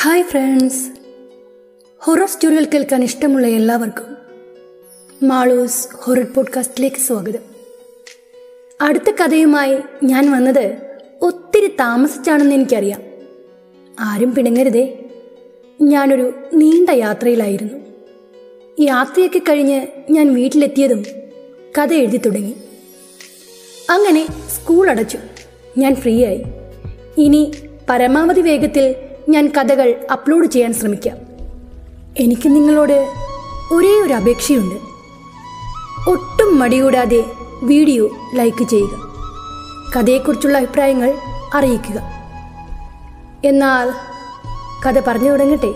hi friends horror സ്റ്റോറികൾ കേൾക്കാൻ ഇഷ്ടമുള്ള എല്ലാവർക്കും മാളൂസ് ഹൊറർ പോഡ്കാസ്റ്റിലേക്ക് സ്വാഗതം അടുത്ത കഥയുമായി ഞാൻ വന്നത് ഒത്തിരി താമസിച്ചാണെന്ന് എനിക്കറിയാം ആരും പിണങ്ങരുതേ ഞാനൊരു നീണ്ട യാത്രയിലായിരുന്നു യാത്രയൊക്കെ കഴിഞ്ഞ് ഞാൻ വീട്ടിലെത്തിയതും കഥ എഴുതി തുടങ്ങി അങ്ങനെ സ്കൂൾ അടച്ചു ഞാൻ ഫ്രീ ആയി ഇനി പരമാവധി വേഗത്തിൽ ഞാൻ കഥകൾ അപ്ലോഡ് ചെയ്യാൻ ശ്രമിക്കാം എനിക്ക് നിങ്ങളോട് ഒരേ ഒരു അപേക്ഷയുണ്ട് ഒട്ടും മടികൂടാതെ വീഡിയോ ലൈക്ക് ചെയ്യുക കഥയെക്കുറിച്ചുള്ള അഭിപ്രായങ്ങൾ അറിയിക്കുക എന്നാൽ കഥ പറഞ്ഞു തുടങ്ങട്ടെ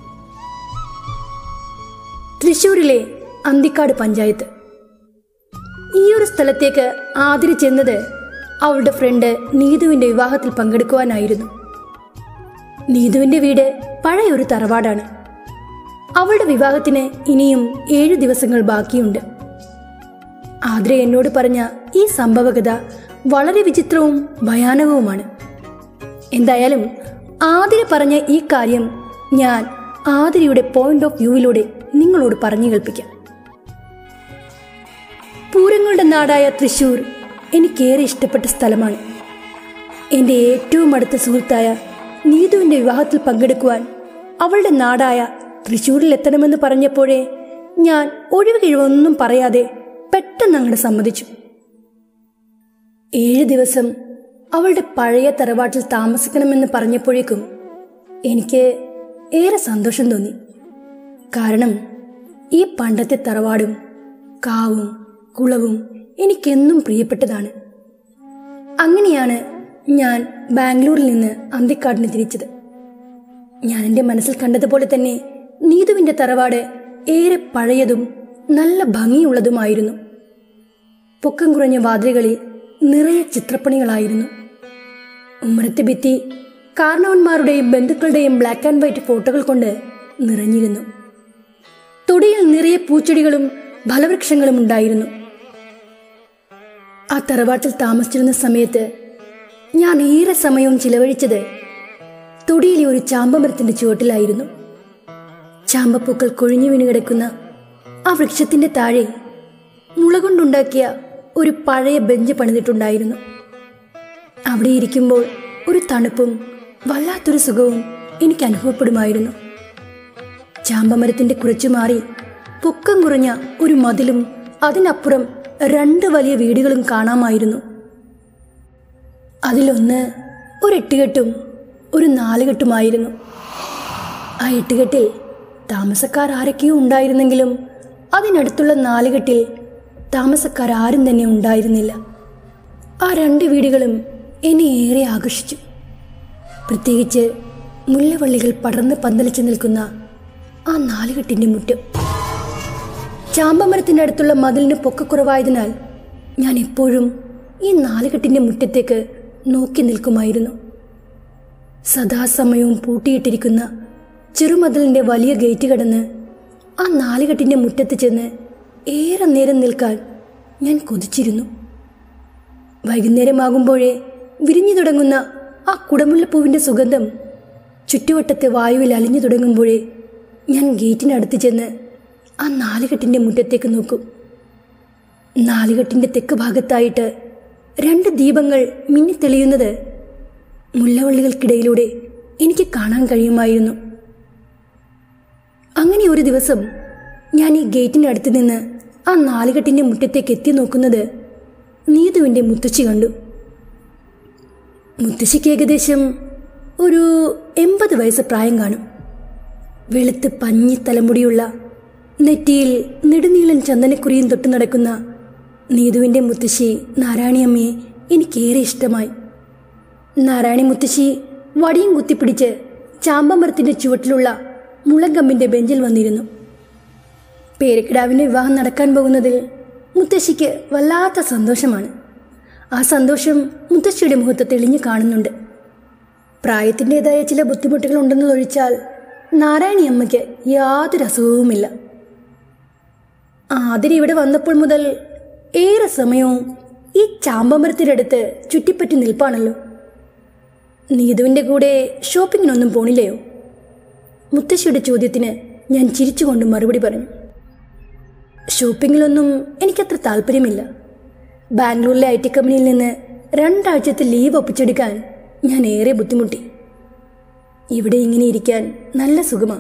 തൃശൂരിലെ അന്തിക്കാട് പഞ്ചായത്ത് ഈ ഒരു സ്ഥലത്തേക്ക് ആതിരി ചെന്നത് അവളുടെ ഫ്രണ്ട് നീതുവിന്റെ വിവാഹത്തിൽ പങ്കെടുക്കുവാനായിരുന്നു നീതുവിന്റെ വീട് പഴയ ഒരു തറവാടാണ് അവളുടെ വിവാഹത്തിന് ഇനിയും ഏഴു ദിവസങ്ങൾ ബാക്കിയുണ്ട് ആദ്ര എന്നോട് പറഞ്ഞ ഈ സംഭവകഥ വളരെ വിചിത്രവും ഭയാനകവുമാണ് എന്തായാലും ആതിര പറഞ്ഞ ഈ കാര്യം ഞാൻ ആതിരയുടെ പോയിന്റ് ഓഫ് വ്യൂവിലൂടെ നിങ്ങളോട് പറഞ്ഞു കേൾപ്പിക്കാം പൂരങ്ങളുടെ നാടായ തൃശൂർ എനിക്കേറെ ഇഷ്ടപ്പെട്ട സ്ഥലമാണ് എൻ്റെ ഏറ്റവും അടുത്ത സുഹൃത്തായ നീതുവിൻ്റെ വിവാഹത്തിൽ പങ്കെടുക്കുവാൻ അവളുടെ നാടായ തൃശ്ശൂരിൽ എത്തണമെന്ന് പറഞ്ഞപ്പോഴേ ഞാൻ ഒഴിവുകിഴിവൊന്നും പറയാതെ പെട്ടെന്ന് അങ്ങോട്ട് സമ്മതിച്ചു ഏഴ് ദിവസം അവളുടെ പഴയ തറവാട്ടിൽ താമസിക്കണമെന്ന് പറഞ്ഞപ്പോഴേക്കും എനിക്ക് ഏറെ സന്തോഷം തോന്നി കാരണം ഈ പണ്ടത്തെ തറവാടും കാവും കുളവും എനിക്കെന്നും പ്രിയപ്പെട്ടതാണ് അങ്ങനെയാണ് ഞാൻ ബാംഗ്ലൂരിൽ നിന്ന് അന്തിക്കാടിന് തിരിച്ചത് ഞാൻ എൻ്റെ മനസ്സിൽ കണ്ടതുപോലെ തന്നെ നീതുവിൻ്റെ തറവാട് ഏറെ പഴയതും നല്ല ഭംഗിയുള്ളതുമായിരുന്നു പൊക്കം കുറഞ്ഞ വാതിലുകളിൽ നിറയെ ചിത്രപ്പണികളായിരുന്നു ഉമ്മരത്തെ ഭിത്തി കാരണവന്മാരുടെയും ബന്ധുക്കളുടെയും ബ്ലാക്ക് ആൻഡ് വൈറ്റ് ഫോട്ടോകൾ കൊണ്ട് നിറഞ്ഞിരുന്നു തൊടിയിൽ നിറയെ പൂച്ചെടികളും ഫലവൃക്ഷങ്ങളും ഉണ്ടായിരുന്നു ആ തറവാട്ടിൽ താമസിച്ചിരുന്ന സമയത്ത് ഞാൻ ഏറെ സമയവും ചിലവഴിച്ചത് തൊടിയിലെ ഒരു ചാമ്പമരത്തിന്റെ ചുവട്ടിലായിരുന്നു ചാമ്പപ്പൂക്കൾ കൊഴിഞ്ഞു വീണ് കിടക്കുന്ന ആ വൃക്ഷത്തിന്റെ താഴെ മുള കൊണ്ടുണ്ടാക്കിയ ഒരു പഴയ ബെഞ്ച് പണിതിട്ടുണ്ടായിരുന്നു അവിടെ ഇരിക്കുമ്പോൾ ഒരു തണുപ്പും വല്ലാത്തൊരു സുഖവും എനിക്ക് അനുഭവപ്പെടുമായിരുന്നു ചാമ്പമരത്തിന്റെ കുറച്ചു മാറി പൊക്കം കുറഞ്ഞ ഒരു മതിലും അതിനപ്പുറം രണ്ട് വലിയ വീടുകളും കാണാമായിരുന്നു അതിലൊന്ന് ഒരു എട്ടുകെട്ടും ഒരു നാലുകെട്ടുമായിരുന്നു ആ എട്ടുകെട്ടിൽ താമസക്കാർ ആരൊക്കെയോ ഉണ്ടായിരുന്നെങ്കിലും അതിനടുത്തുള്ള നാലുകെട്ടിൽ താമസക്കാർ ആരും തന്നെ ഉണ്ടായിരുന്നില്ല ആ രണ്ട് വീടുകളും എന്നെ ഏറെ ആകർഷിച്ചു പ്രത്യേകിച്ച് മുല്ലവള്ളികൾ പടർന്ന് പന്തലിച്ചു നിൽക്കുന്ന ആ നാലുകെട്ടിന്റെ മുറ്റം ചാമ്പമരത്തിൻ്റെ അടുത്തുള്ള മതിലിന് പൊക്കക്കുറവായതിനാൽ ഞാൻ എപ്പോഴും ഈ നാലുകെട്ടിന്റെ മുറ്റത്തേക്ക് നോക്കി നിൽക്കുമായിരുന്നു സദാസമയവും പൂട്ടിയിട്ടിരിക്കുന്ന ചെറുമതിലിന്റെ വലിയ ഗേറ്റ് കടന്ന് ആ നാലുകെട്ടിന്റെ മുറ്റത്ത് ചെന്ന് ഏറെ നേരം നിൽക്കാൻ ഞാൻ കൊതിച്ചിരുന്നു വൈകുന്നേരമാകുമ്പോഴേ വിരിഞ്ഞു തുടങ്ങുന്ന ആ കുടമുല്ലപ്പൂവിന്റെ സുഗന്ധം ചുറ്റുവട്ടത്തെ വായുവിൽ അലിഞ്ഞു തുടങ്ങുമ്പോഴേ ഞാൻ ഗേറ്റിനടുത്ത് ചെന്ന് ആ നാലുകെട്ടിന്റെ മുറ്റത്തേക്ക് നോക്കും നാലുകെട്ടിന്റെ തെക്ക് ഭാഗത്തായിട്ട് രണ്ട് ദീപങ്ങൾ മിന്നിത്തെളിയുന്നത് മുല്ലവള്ളികൾക്കിടയിലൂടെ എനിക്ക് കാണാൻ കഴിയുമായിരുന്നു അങ്ങനെ ഒരു ദിവസം ഞാൻ ഈ ഗേറ്റിനടുത്ത് നിന്ന് ആ നാലുകെട്ടിന്റെ മുറ്റത്തേക്ക് എത്തി നോക്കുന്നത് നീതുവിന്റെ മുത്തശ്ശി കണ്ടു മുത്തശ്ശിക്ക് ഏകദേശം ഒരു എൺപത് വയസ്സ് പ്രായം കാണും വെളുത്ത് പഞ്ഞി തലമുടിയുള്ള നെറ്റിയിൽ നെടുനീളൻ ചന്ദനക്കുറിയും തൊട്ട് നടക്കുന്ന നീതുവിൻ്റെ മുത്തശ്ശി നാരായണിയമ്മയെ എനിക്കേറെ ഇഷ്ടമായി നാരായണി മുത്തശ്ശി വടിയും കുത്തിപ്പിടിച്ച് ചാമ്പമരത്തിൻ്റെ ചുവട്ടിലുള്ള മുളങ്കമ്പിൻ്റെ ബെഞ്ചിൽ വന്നിരുന്നു പേരക്കിടാവിൻ്റെ വിവാഹം നടക്കാൻ പോകുന്നതിൽ മുത്തശ്ശിക്ക് വല്ലാത്ത സന്തോഷമാണ് ആ സന്തോഷം മുത്തശ്ശിയുടെ മുഖത്ത് തെളിഞ്ഞു കാണുന്നുണ്ട് പ്രായത്തിൻ്റെതായ ചില ബുദ്ധിമുട്ടുകൾ ഉണ്ടെന്നതൊഴിച്ചാൽ നാരായണി അമ്മയ്ക്ക് യാതൊരു അസുഖവുമില്ല ആതിരി ഇവിടെ വന്നപ്പോൾ മുതൽ ഏറെ സമയവും ഈ ചാമ്പമരത്തിനടുത്ത് ചുറ്റിപ്പറ്റി നിൽപ്പാണല്ലോ നീതുവിൻ്റെ കൂടെ ഷോപ്പിങ്ങിനൊന്നും പോണില്ലയോ മുത്തശ്ശിയുടെ ചോദ്യത്തിന് ഞാൻ ചിരിച്ചുകൊണ്ട് മറുപടി പറഞ്ഞു ഷോപ്പിങ്ങിലൊന്നും എനിക്കത്ര താല്പര്യമില്ല ബാംഗ്ലൂരിലെ ഐ ടി കമ്പനിയിൽ നിന്ന് രണ്ടാഴ്ചത്തെ ലീവ് ഒപ്പിച്ചെടുക്കാൻ ഞാൻ ഏറെ ബുദ്ധിമുട്ടി ഇവിടെ ഇങ്ങനെ ഇരിക്കാൻ നല്ല സുഖമാണ്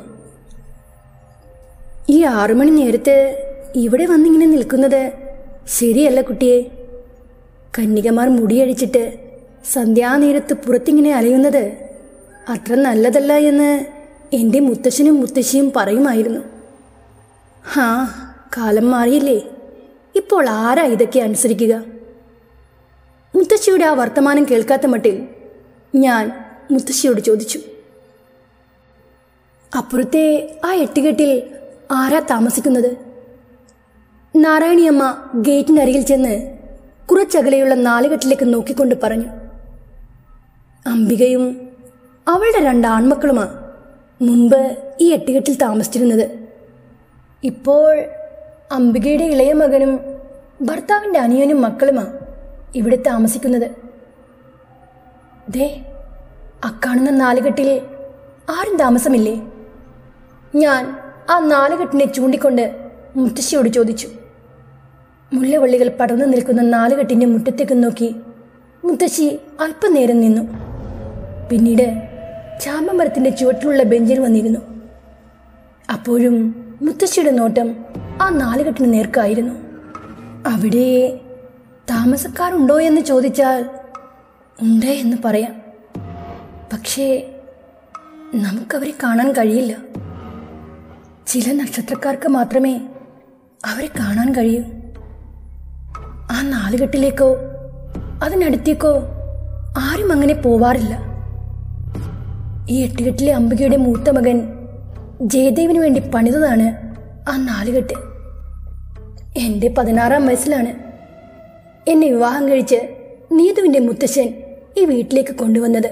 ഈ ആറു മണി നേരത്ത് ഇവിടെ വന്നിങ്ങനെ നിൽക്കുന്നത് ശരിയല്ല കുട്ടിയെ കന്യകമാർ മുടിയഴിച്ചിട്ട് സന്ധ്യാനേരത്ത് പുറത്തിങ്ങനെ അലയുന്നത് അത്ര നല്ലതല്ല എന്ന് എൻ്റെ മുത്തശ്ശനും മുത്തശ്ശിയും പറയുമായിരുന്നു ഹാ കാലം മാറിയില്ലേ ഇപ്പോൾ ആരാ ഇതൊക്കെ അനുസരിക്കുക മുത്തശ്ശിയുടെ ആ വർത്തമാനം കേൾക്കാത്ത മട്ടിൽ ഞാൻ മുത്തശ്ശിയോട് ചോദിച്ചു അപ്പുറത്തെ ആ എട്ടുകെട്ടിൽ ആരാ താമസിക്കുന്നത് നാരായണിയമ്മ ഗേറ്റിനരികിൽ ചെന്ന് കുറച്ചകലെയുള്ള നാലുകെട്ടിലേക്ക് നോക്കിക്കൊണ്ട് പറഞ്ഞു അംബികയും അവളുടെ രണ്ട് ആൺമക്കളുമാ മുമ്പ് ഈ എട്ടുകെട്ടിൽ താമസിച്ചിരുന്നത് ഇപ്പോൾ അംബികയുടെ ഇളയ മകനും ഭർത്താവിൻ്റെ അനിയനും മക്കളുമാ ഇവിടെ താമസിക്കുന്നത് ദേ അക്കാണുന്ന നാലുകെട്ടിൽ ആരും താമസമില്ലേ ഞാൻ ആ നാലുകെട്ടിനെ ചൂണ്ടിക്കൊണ്ട് മുത്തശ്ശിയോട് ചോദിച്ചു മുല്ലവള്ളികൾ പടർന്നു നിൽക്കുന്ന നാലുകെട്ടിൻ്റെ മുറ്റത്തേക്ക് നോക്കി മുത്തശ്ശി അല്പനേരം നിന്നു പിന്നീട് ചാമ്പമരത്തിൻ്റെ ചുവട്ടിലുള്ള ബെഞ്ചിൽ വന്നിരുന്നു അപ്പോഴും മുത്തശ്ശിയുടെ നോട്ടം ആ നാലുകെട്ടിന് നേർക്കായിരുന്നു അവിടെ താമസക്കാരുണ്ടോ എന്ന് ചോദിച്ചാൽ ഉണ്ട് എന്ന് പറയാം പക്ഷേ നമുക്കവരെ കാണാൻ കഴിയില്ല ചില നക്ഷത്രക്കാർക്ക് മാത്രമേ അവരെ കാണാൻ കഴിയൂ ആ നാലുകെട്ടിലേക്കോ അതിനടുത്തേക്കോ ആരും അങ്ങനെ പോവാറില്ല ഈ എട്ടുകെട്ടിലെ അംബികയുടെ മൂത്ത മകൻ ജയദേവിന് വേണ്ടി പണിതതാണ് ആ നാലുകെട്ട് എൻ്റെ പതിനാറാം വയസ്സിലാണ് എന്നെ വിവാഹം കഴിച്ച് നീതുവിൻ്റെ മുത്തശ്ശൻ ഈ വീട്ടിലേക്ക് കൊണ്ടുവന്നത്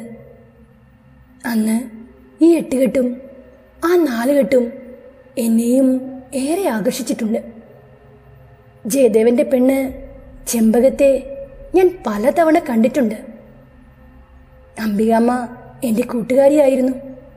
അന്ന് ഈ എട്ടുകെട്ടും ആ നാലുകെട്ടും എന്നെയും ഏറെ ആകർഷിച്ചിട്ടുണ്ട് ജയദേവന്റെ പെണ്ണ് ചെമ്പകത്തെ ഞാൻ പലതവണ കണ്ടിട്ടുണ്ട് അംബികാമ്മ എൻ്റെ കൂട്ടുകാരിയായിരുന്നു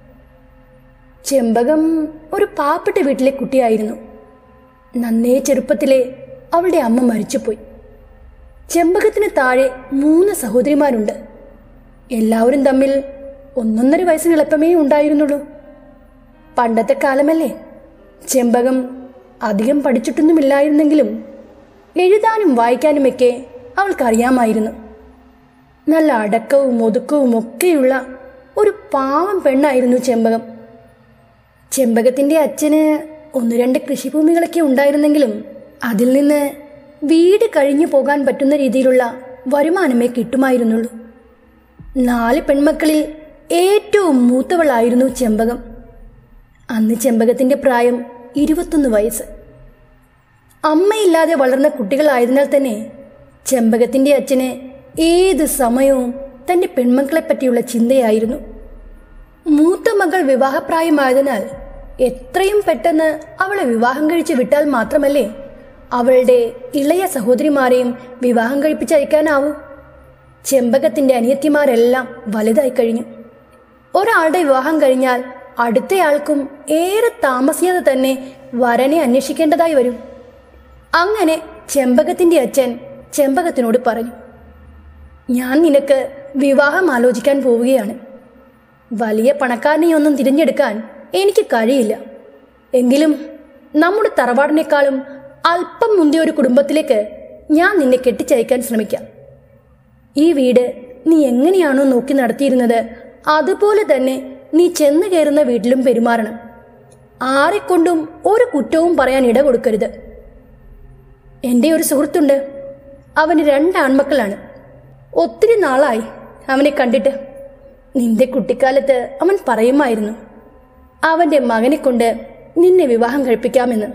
ചെമ്പകം ഒരു പാവപ്പെട്ട വീട്ടിലെ കുട്ടിയായിരുന്നു നന്നേ ചെറുപ്പത്തിലെ അവളുടെ അമ്മ മരിച്ചുപോയി ചെമ്പകത്തിന് താഴെ മൂന്ന് സഹോദരിമാരുണ്ട് എല്ലാവരും തമ്മിൽ ഒന്നൊന്നര വയസ്സിന് എളുപ്പമേ ഉണ്ടായിരുന്നുള്ളൂ പണ്ടത്തെ കാലമല്ലേ ചെമ്പകം അധികം പഠിച്ചിട്ടൊന്നുമില്ലായിരുന്നെങ്കിലും എഴുതാനും വായിക്കാനുമൊക്കെ അവൾക്കറിയാമായിരുന്നു നല്ല അടക്കവും ഒതുക്കവും ഒക്കെയുള്ള ഒരു പാവം പെണ്ണായിരുന്നു ചെമ്പകം ചെമ്പകത്തിൻ്റെ അച്ഛന് ഒന്ന് രണ്ട് കൃഷിഭൂമികളൊക്കെ ഉണ്ടായിരുന്നെങ്കിലും അതിൽ നിന്ന് വീട് കഴിഞ്ഞു പോകാൻ പറ്റുന്ന രീതിയിലുള്ള വരുമാനമേ കിട്ടുമായിരുന്നുള്ളൂ നാല് പെൺമക്കളിൽ ഏറ്റവും മൂത്തവളായിരുന്നു ചെമ്പകം അന്ന് ചെമ്പകത്തിൻ്റെ പ്രായം ഇരുപത്തൊന്ന് വയസ്സ് അമ്മയില്ലാതെ വളർന്ന കുട്ടികളായതിനാൽ തന്നെ ചെമ്പകത്തിൻ്റെ അച്ഛന് ഏത് സമയവും തൻ്റെ പെൺമക്കളെ പറ്റിയുള്ള ചിന്തയായിരുന്നു മൂത്ത മകൾ വിവാഹപ്രായമായതിനാൽ എത്രയും പെട്ടെന്ന് അവളെ വിവാഹം കഴിച്ച് വിട്ടാൽ മാത്രമല്ലേ അവളുടെ ഇളയ സഹോദരിമാരെയും വിവാഹം കഴിപ്പിച്ചയക്കാനാവൂ ചെമ്പകത്തിൻ്റെ അനിയത്തിമാരെല്ലാം വലുതായി കഴിഞ്ഞു ഒരാളുടെ വിവാഹം കഴിഞ്ഞാൽ അടുത്തയാൾക്കും ഏറെ താമസിയാതെ തന്നെ വരനെ അന്വേഷിക്കേണ്ടതായി വരും അങ്ങനെ ചെമ്പകത്തിൻ്റെ അച്ഛൻ ചെമ്പകത്തിനോട് പറഞ്ഞു ഞാൻ നിനക്ക് വിവാഹം ആലോചിക്കാൻ പോവുകയാണ് വലിയ പണക്കാരനെയൊന്നും തിരഞ്ഞെടുക്കാൻ എനിക്ക് കഴിയില്ല എങ്കിലും നമ്മുടെ തറവാടിനേക്കാളും അല്പം മുന്തിയ ഒരു കുടുംബത്തിലേക്ക് ഞാൻ നിന്നെ കെട്ടിച്ചയക്കാൻ ശ്രമിക്കാം ഈ വീട് നീ എങ്ങനെയാണോ നോക്കി നടത്തിയിരുന്നത് അതുപോലെ തന്നെ നീ ചെന്ന് കയറുന്ന വീട്ടിലും പെരുമാറണം ആരെക്കൊണ്ടും ഒരു കുറ്റവും പറയാൻ ഇട കൊടുക്കരുത് എൻ്റെ ഒരു സുഹൃത്തുണ്ട് അവന് രണ്ട് ആൺമക്കളാണ് ഒത്തിരി നാളായി അവനെ കണ്ടിട്ട് നിന്റെ കുട്ടിക്കാലത്ത് അവൻ പറയുമായിരുന്നു അവൻ്റെ മകനെ കൊണ്ട് നിന്നെ വിവാഹം കഴിപ്പിക്കാമെന്ന്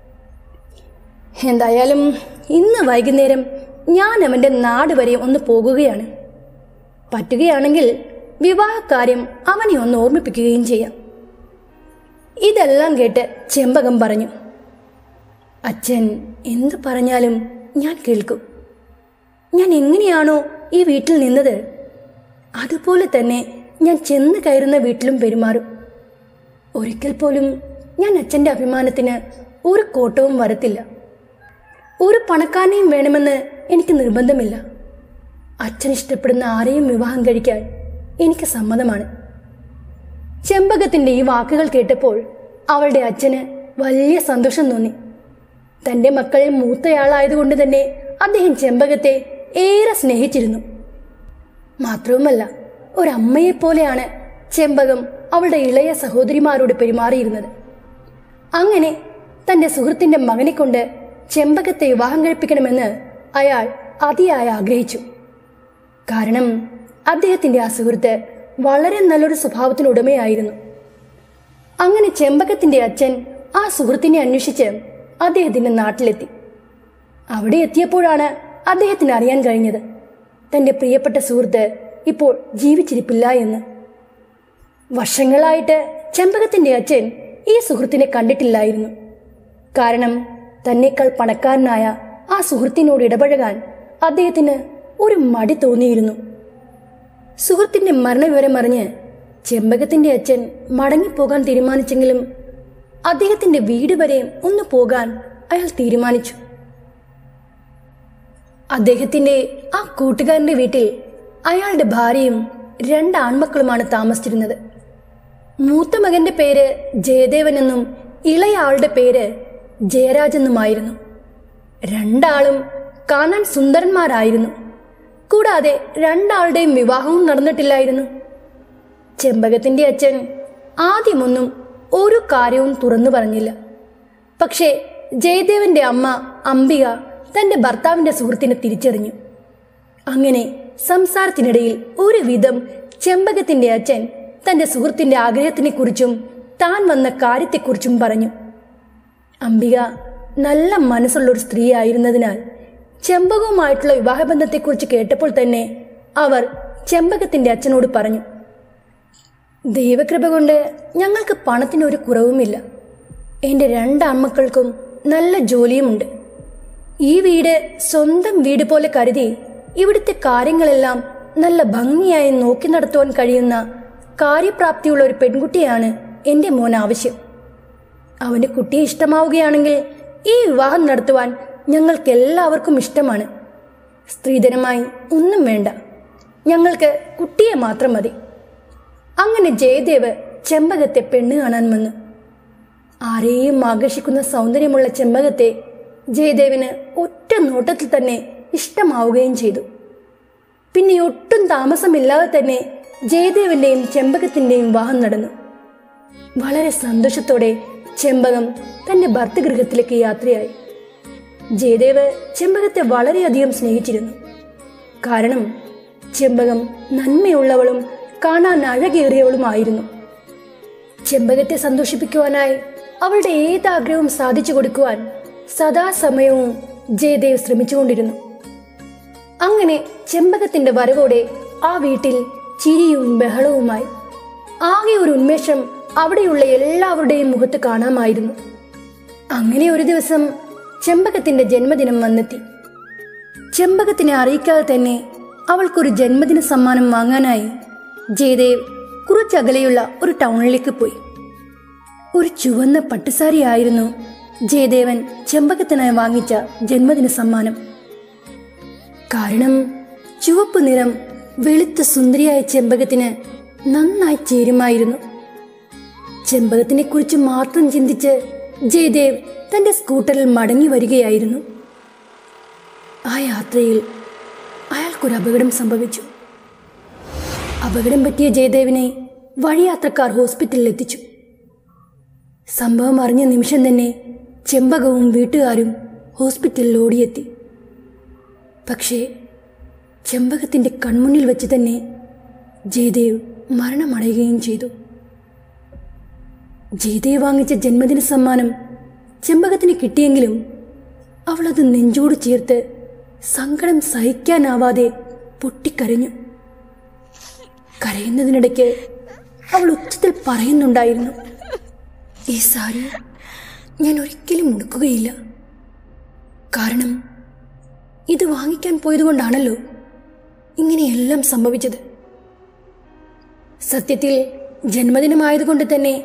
എന്തായാലും ഇന്ന് വൈകുന്നേരം ഞാൻ അവൻ്റെ നാട് വരെ ഒന്ന് പോകുകയാണ് പറ്റുകയാണെങ്കിൽ വിവാഹക്കാര്യം അവനെ ഒന്ന് ഓർമ്മിപ്പിക്കുകയും ചെയ്യാം ഇതെല്ലാം കേട്ട് ചെമ്പകം പറഞ്ഞു അച്ഛൻ എന്തു പറഞ്ഞാലും ഞാൻ കേൾക്കും ഞാൻ എങ്ങനെയാണോ ഈ വീട്ടിൽ നിന്നത് അതുപോലെ തന്നെ ഞാൻ ചെന്ന് കയറുന്ന വീട്ടിലും പെരുമാറും ഒരിക്കൽ പോലും ഞാൻ അച്ഛൻ്റെ അഭിമാനത്തിന് ഒരു കോട്ടവും വരത്തില്ല ഒരു പണക്കാരനെയും വേണമെന്ന് എനിക്ക് നിർബന്ധമില്ല അച്ഛൻ ഇഷ്ടപ്പെടുന്ന ആരെയും വിവാഹം കഴിക്കാൻ എനിക്ക് സമ്മതമാണ് ചെമ്പകത്തിന്റെ ഈ വാക്കുകൾ കേട്ടപ്പോൾ അവളുടെ അച്ഛന് വലിയ സന്തോഷം തോന്നി തന്റെ മക്കളിൽ മൂത്തയാളായതുകൊണ്ട് തന്നെ അദ്ദേഹം ചെമ്പകത്തെ ഏറെ സ്നേഹിച്ചിരുന്നു മാത്രവുമല്ല ഒരമ്മയെപ്പോലെയാണ് ചെമ്പകം അവളുടെ ഇളയ സഹോദരിമാരോട് പെരുമാറിയിരുന്നത് അങ്ങനെ തന്റെ സുഹൃത്തിന്റെ മകനെ കൊണ്ട് ചെമ്പകത്തെ വിവാഹം കഴിപ്പിക്കണമെന്ന് അയാൾ അതിയായി ആഗ്രഹിച്ചു കാരണം അദ്ദേഹത്തിന്റെ ആ സുഹൃത്ത് വളരെ നല്ലൊരു സ്വഭാവത്തിനുടമയായിരുന്നു അങ്ങനെ ചെമ്പകത്തിന്റെ അച്ഛൻ ആ സുഹൃത്തിനെ അന്വേഷിച്ച് അദ്ദേഹത്തിന്റെ നാട്ടിലെത്തി അവിടെ എത്തിയപ്പോഴാണ് അദ്ദേഹത്തിന് അറിയാൻ കഴിഞ്ഞത് തന്റെ പ്രിയപ്പെട്ട സുഹൃത്ത് ഇപ്പോൾ ജീവിച്ചിരിപ്പില്ല എന്ന് വർഷങ്ങളായിട്ട് ചെമ്പകത്തിന്റെ അച്ഛൻ ഈ സുഹൃത്തിനെ കണ്ടിട്ടില്ലായിരുന്നു കാരണം തന്നേക്കാൾ പണക്കാരനായ ആ സുഹൃത്തിനോട് ഇടപഴകാൻ അദ്ദേഹത്തിന് ഒരു മടി തോന്നിയിരുന്നു സുഹൃത്തിന്റെ മരണവിവരം അറിഞ്ഞ് ചെമ്പകത്തിന്റെ അച്ഛൻ മടങ്ങിപ്പോകാൻ തീരുമാനിച്ചെങ്കിലും അദ്ദേഹത്തിന്റെ വീട് വരെ ഒന്ന് പോകാൻ അയാൾ തീരുമാനിച്ചു അദ്ദേഹത്തിന്റെ ആ കൂട്ടുകാരന്റെ വീട്ടിൽ അയാളുടെ ഭാര്യയും രണ്ട് ആൺമക്കളുമാണ് താമസിച്ചിരുന്നത് മൂത്ത മകന്റെ പേര് ജയദേവൻ എന്നും ഇളയ ആളുടെ പേര് ജയരാജ് എന്നുമായിരുന്നു രണ്ടാളും കാണാൻ സുന്ദരന്മാരായിരുന്നു കൂടാതെ രണ്ടാളുടെയും വിവാഹവും നടന്നിട്ടില്ലായിരുന്നു ചെമ്പകത്തിന്റെ അച്ഛൻ ആദ്യമൊന്നും ഒരു കാര്യവും തുറന്നു പറഞ്ഞില്ല പക്ഷേ ജയദേവന്റെ അമ്മ അംബിക തന്റെ ഭർത്താവിന്റെ സുഹൃത്തിനെ തിരിച്ചറിഞ്ഞു അങ്ങനെ സംസാരത്തിനിടയിൽ ഒരു വിധം ചെമ്പകത്തിന്റെ അച്ഛൻ തന്റെ സുഹൃത്തിന്റെ ആഗ്രഹത്തിനെക്കുറിച്ചും താൻ വന്ന കാര്യത്തെക്കുറിച്ചും പറഞ്ഞു അംബിക നല്ല മനസ്സുള്ള ഒരു സ്ത്രീ ആയിരുന്നതിനാൽ ചെമ്പകവുമായിട്ടുള്ള വിവാഹബന്ധത്തെക്കുറിച്ച് കേട്ടപ്പോൾ തന്നെ അവർ ചെമ്പകത്തിന്റെ അച്ഛനോട് പറഞ്ഞു ദൈവകൃപ കൊണ്ട് ഞങ്ങൾക്ക് പണത്തിന് ഒരു കുറവുമില്ല എൻ്റെ രണ്ട് അമ്മക്കൾക്കും നല്ല ജോലിയുമുണ്ട് ഈ വീട് സ്വന്തം വീട് പോലെ കരുതി ഇവിടുത്തെ കാര്യങ്ങളെല്ലാം നല്ല ഭംഗിയായി നോക്കി നടത്തുവാൻ കഴിയുന്ന കാര്യപ്രാപ്തിയുള്ള ഒരു പെൺകുട്ടിയാണ് എൻ്റെ മോൻ ആവശ്യം അവന് കുട്ടിയെ ഇഷ്ടമാവുകയാണെങ്കിൽ ഈ വിവാഹം നടത്തുവാൻ ഞങ്ങൾക്ക് എല്ലാവർക്കും ഇഷ്ടമാണ് സ്ത്രീധനമായി ഒന്നും വേണ്ട ഞങ്ങൾക്ക് കുട്ടിയെ മാത്രം മതി അങ്ങനെ ജയദേവ് ചെമ്പകത്തെ പെണ്ണ് കാണാൻ വന്നു ആരെയും ആകർഷിക്കുന്ന സൗന്ദര്യമുള്ള ചെമ്പകത്തെ ജയദേവിന് ഒറ്റ നോട്ടത്തിൽ തന്നെ ഇഷ്ടമാവുകയും ചെയ്തു പിന്നെ ഒട്ടും താമസമില്ലാതെ തന്നെ ജയദേവിന്റെയും ചെമ്പകത്തിന്റെയും വിവാഹം നടന്നു വളരെ സന്തോഷത്തോടെ ചെമ്പകം തന്റെ ഭർത്തൃഗൃഹത്തിലേക്ക് യാത്രയായി ജയദേവ് ചെമ്പകത്തെ വളരെയധികം സ്നേഹിച്ചിരുന്നു കാരണം ചെമ്പകം നന്മയുള്ളവളും കാണാൻ അഴകേറിയവളുമായിരുന്നു ചെമ്പകത്തെ സന്തോഷിപ്പിക്കുവാനായി അവളുടെ ഏതാഗ്രഹവും സാധിച്ചു കൊടുക്കുവാൻ സദാസമയവും ജയദേവ് ശ്രമിച്ചുകൊണ്ടിരുന്നു അങ്ങനെ ചെമ്പകത്തിന്റെ വരവോടെ ആ വീട്ടിൽ ചിരിയും ബഹളവുമായി ആകെ ഒരു ഉന്മേഷം അവിടെയുള്ള എല്ലാവരുടെയും മുഖത്ത് കാണാമായിരുന്നു അങ്ങനെ ഒരു ദിവസം ചെമ്പകത്തിന്റെ ജന്മദിനം വന്നെത്തി ചെമ്പകത്തിനെ അറിയിക്കാതെ തന്നെ അവൾക്കൊരു ജന്മദിന സമ്മാനം വാങ്ങാനായി ജയദേവ് കുറച്ചകലെയുള്ള ഒരു ടൗണിലേക്ക് പോയി ഒരു ചുവന്ന പട്ടുസാരി ആയിരുന്നു ജയദേവൻ ചെമ്പകത്തിനായി വാങ്ങിച്ച ജന്മദിന സമ്മാനം കാരണം ചുവപ്പ് നിറം വെളുത്ത സുന്ദരിയായ ചെമ്പകത്തിന് നന്നായി ചേരുമായിരുന്നു ചെമ്പകത്തിനെ കുറിച്ച് മാത്രം ചിന്തിച്ച് ജയദേവ് തന്റെ സ്കൂട്ടറിൽ മടങ്ങി വരികയായിരുന്നു ആ യാത്രയിൽ അയാൾക്കൊരു അപകടം സംഭവിച്ചു അപകടം പറ്റിയ ജയദേവിനെ വഴിയാത്രക്കാർ ഹോസ്പിറ്റലിൽ എത്തിച്ചു സംഭവം അറിഞ്ഞ നിമിഷം തന്നെ ചെമ്പകവും വീട്ടുകാരും ഹോസ്പിറ്റലിൽ ഓടിയെത്തി പക്ഷേ ചെമ്പകത്തിന്റെ കൺമുന്നിൽ വെച്ച് തന്നെ ജയദേവ് മരണമടയുകയും ചെയ്തു ജയദേവ് വാങ്ങിച്ച ജന്മദിന സമ്മാനം ചെമ്പകത്തിന് കിട്ടിയെങ്കിലും അവളത് നെഞ്ചോട് ചേർത്ത് സങ്കടം സഹിക്കാനാവാതെ പൊട്ടിക്കരഞ്ഞു കരയുന്നതിനിടയ്ക്ക് അവൾ ഉച്ചത്തിൽ പറയുന്നുണ്ടായിരുന്നു ഈ സാരി ഞാൻ ഒരിക്കലും ഉടുക്കുകയില്ല കാരണം ഇത് വാങ്ങിക്കാൻ പോയതുകൊണ്ടാണല്ലോ ഇങ്ങനെയെല്ലാം സംഭവിച്ചത് സത്യത്തിൽ ജന്മദിനമായതുകൊണ്ട് തന്നെ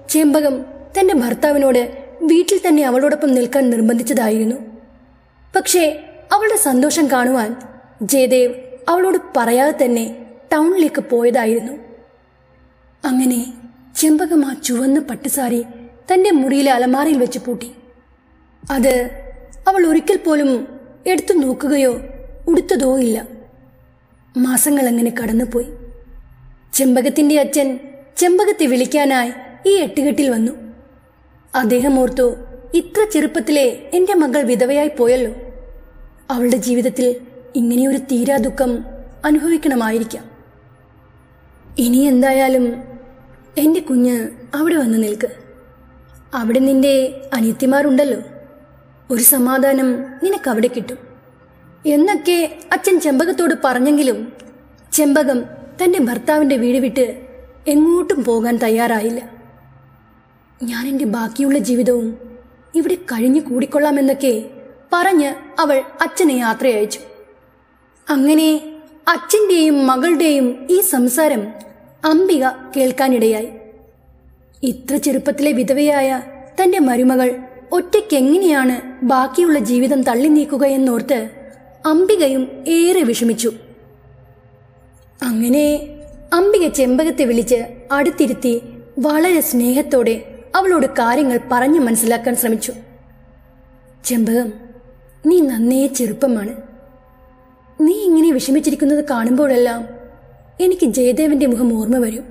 ചെമ്പകം തന്റെ ഭർത്താവിനോട് വീട്ടിൽ തന്നെ അവളോടൊപ്പം നിൽക്കാൻ നിർബന്ധിച്ചതായിരുന്നു പക്ഷേ അവളുടെ സന്തോഷം കാണുവാൻ ജയദേവ് അവളോട് പറയാതെ തന്നെ ടൗണിലേക്ക് പോയതായിരുന്നു അങ്ങനെ ചെമ്പകം ആ ചുവന്ന പട്ടുസാരി തന്റെ മുറിയിലെ അലമാരയിൽ വെച്ച് പൂട്ടി അത് അവൾ ഒരിക്കൽ പോലും എടുത്തു നോക്കുകയോ ഉടുത്തതോ ഇല്ല മാസങ്ങൾ അങ്ങനെ കടന്നുപോയി ചെമ്പകത്തിന്റെ അച്ഛൻ ചെമ്പകത്തെ വിളിക്കാനായി ഈ എട്ടുകെട്ടിൽ വന്നു അദ്ദേഹം ഓർത്തു ഇത്ര ചെറുപ്പത്തിലെ എൻ്റെ മകൾ വിധവയായി പോയല്ലോ അവളുടെ ജീവിതത്തിൽ ഇങ്ങനെയൊരു തീരാ ദുഃഖം അനുഭവിക്കണമായിരിക്കാം ഇനി എന്തായാലും എൻ്റെ കുഞ്ഞ് അവിടെ വന്ന് നിൽക്ക് അവിടെ നിന്റെ അനിയത്തിമാരുണ്ടല്ലോ ഒരു സമാധാനം നിനക്ക് അവിടെ കിട്ടും എന്നൊക്കെ അച്ഛൻ ചെമ്പകത്തോട് പറഞ്ഞെങ്കിലും ചെമ്പകം തൻ്റെ ഭർത്താവിൻ്റെ വീട് വിട്ട് എങ്ങോട്ടും പോകാൻ തയ്യാറായില്ല ഞാൻ എൻ്റെ ബാക്കിയുള്ള ജീവിതവും ഇവിടെ കഴിഞ്ഞു കൂടിക്കൊള്ളാമെന്നൊക്കെ പറഞ്ഞ് അവൾ അച്ഛനെ യാത്രയയച്ചു അങ്ങനെ അച്ഛൻ്റെയും മകളുടെയും ഈ സംസാരം അംബിക കേൾക്കാനിടയായി ഇത്ര ചെറുപ്പത്തിലെ വിധവയായ തന്റെ മരുമകൾ ഒറ്റയ്ക്കെങ്ങനെയാണ് ബാക്കിയുള്ള ജീവിതം തള്ളി നീക്കുകയെന്നോർത്ത് അംബികയും ഏറെ വിഷമിച്ചു അങ്ങനെ അംബിക ചെമ്പകത്തെ വിളിച്ച് അടുത്തിരുത്തി വളരെ സ്നേഹത്തോടെ അവളോട് കാര്യങ്ങൾ പറഞ്ഞു മനസ്സിലാക്കാൻ ശ്രമിച്ചു ചെമ്പകം നീ നന്നേ ചെറുപ്പമാണ് നീ ഇങ്ങനെ വിഷമിച്ചിരിക്കുന്നത് കാണുമ്പോഴെല്ലാം എനിക്ക് ജയദേവന്റെ മുഖം ഓർമ്മ വരും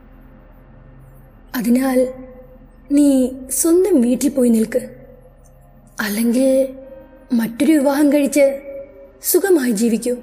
അതിനാൽ നീ സ്വന്തം വീട്ടിൽ പോയി നിൽക്ക് അല്ലെങ്കിൽ മറ്റൊരു വിവാഹം കഴിച്ച് സുഖമായി ജീവിക്കൂ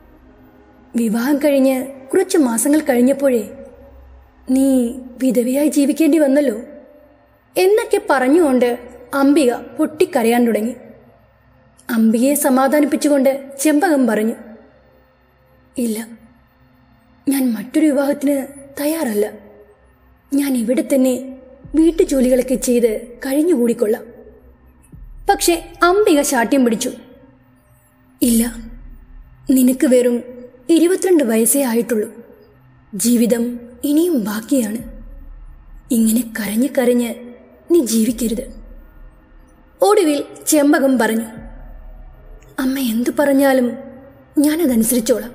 വിവാഹം കഴിഞ്ഞ് കുറച്ച് മാസങ്ങൾ കഴിഞ്ഞപ്പോഴേ നീ വിധവയായി ജീവിക്കേണ്ടി വന്നല്ലോ എന്നൊക്കെ പറഞ്ഞുകൊണ്ട് അംബിക പൊട്ടിക്കരയാൻ തുടങ്ങി അംബികയെ സമാധാനിപ്പിച്ചുകൊണ്ട് ചെമ്പകം പറഞ്ഞു ഇല്ല ഞാൻ മറ്റൊരു വിവാഹത്തിന് തയ്യാറല്ല ഞാൻ ഇവിടെ തന്നെ വീട്ടുജോലികളൊക്കെ ചെയ്ത് കഴിഞ്ഞുകൂടിക്കൊള്ളാം പക്ഷെ അംബിക ശാഠ്യം പിടിച്ചു ഇല്ല നിനക്ക് വെറും ഇരുപത്തിരണ്ട് വയസ്സേ ആയിട്ടുള്ളൂ ജീവിതം ഇനിയും ബാക്കിയാണ് ഇങ്ങനെ കരഞ്ഞ് കരഞ്ഞ് നീ ജീവിക്കരുത് ഒടുവിൽ ചെമ്പകം പറഞ്ഞു അമ്മ എന്തു പറഞ്ഞാലും ഞാനതനുസരിച്ചോളാം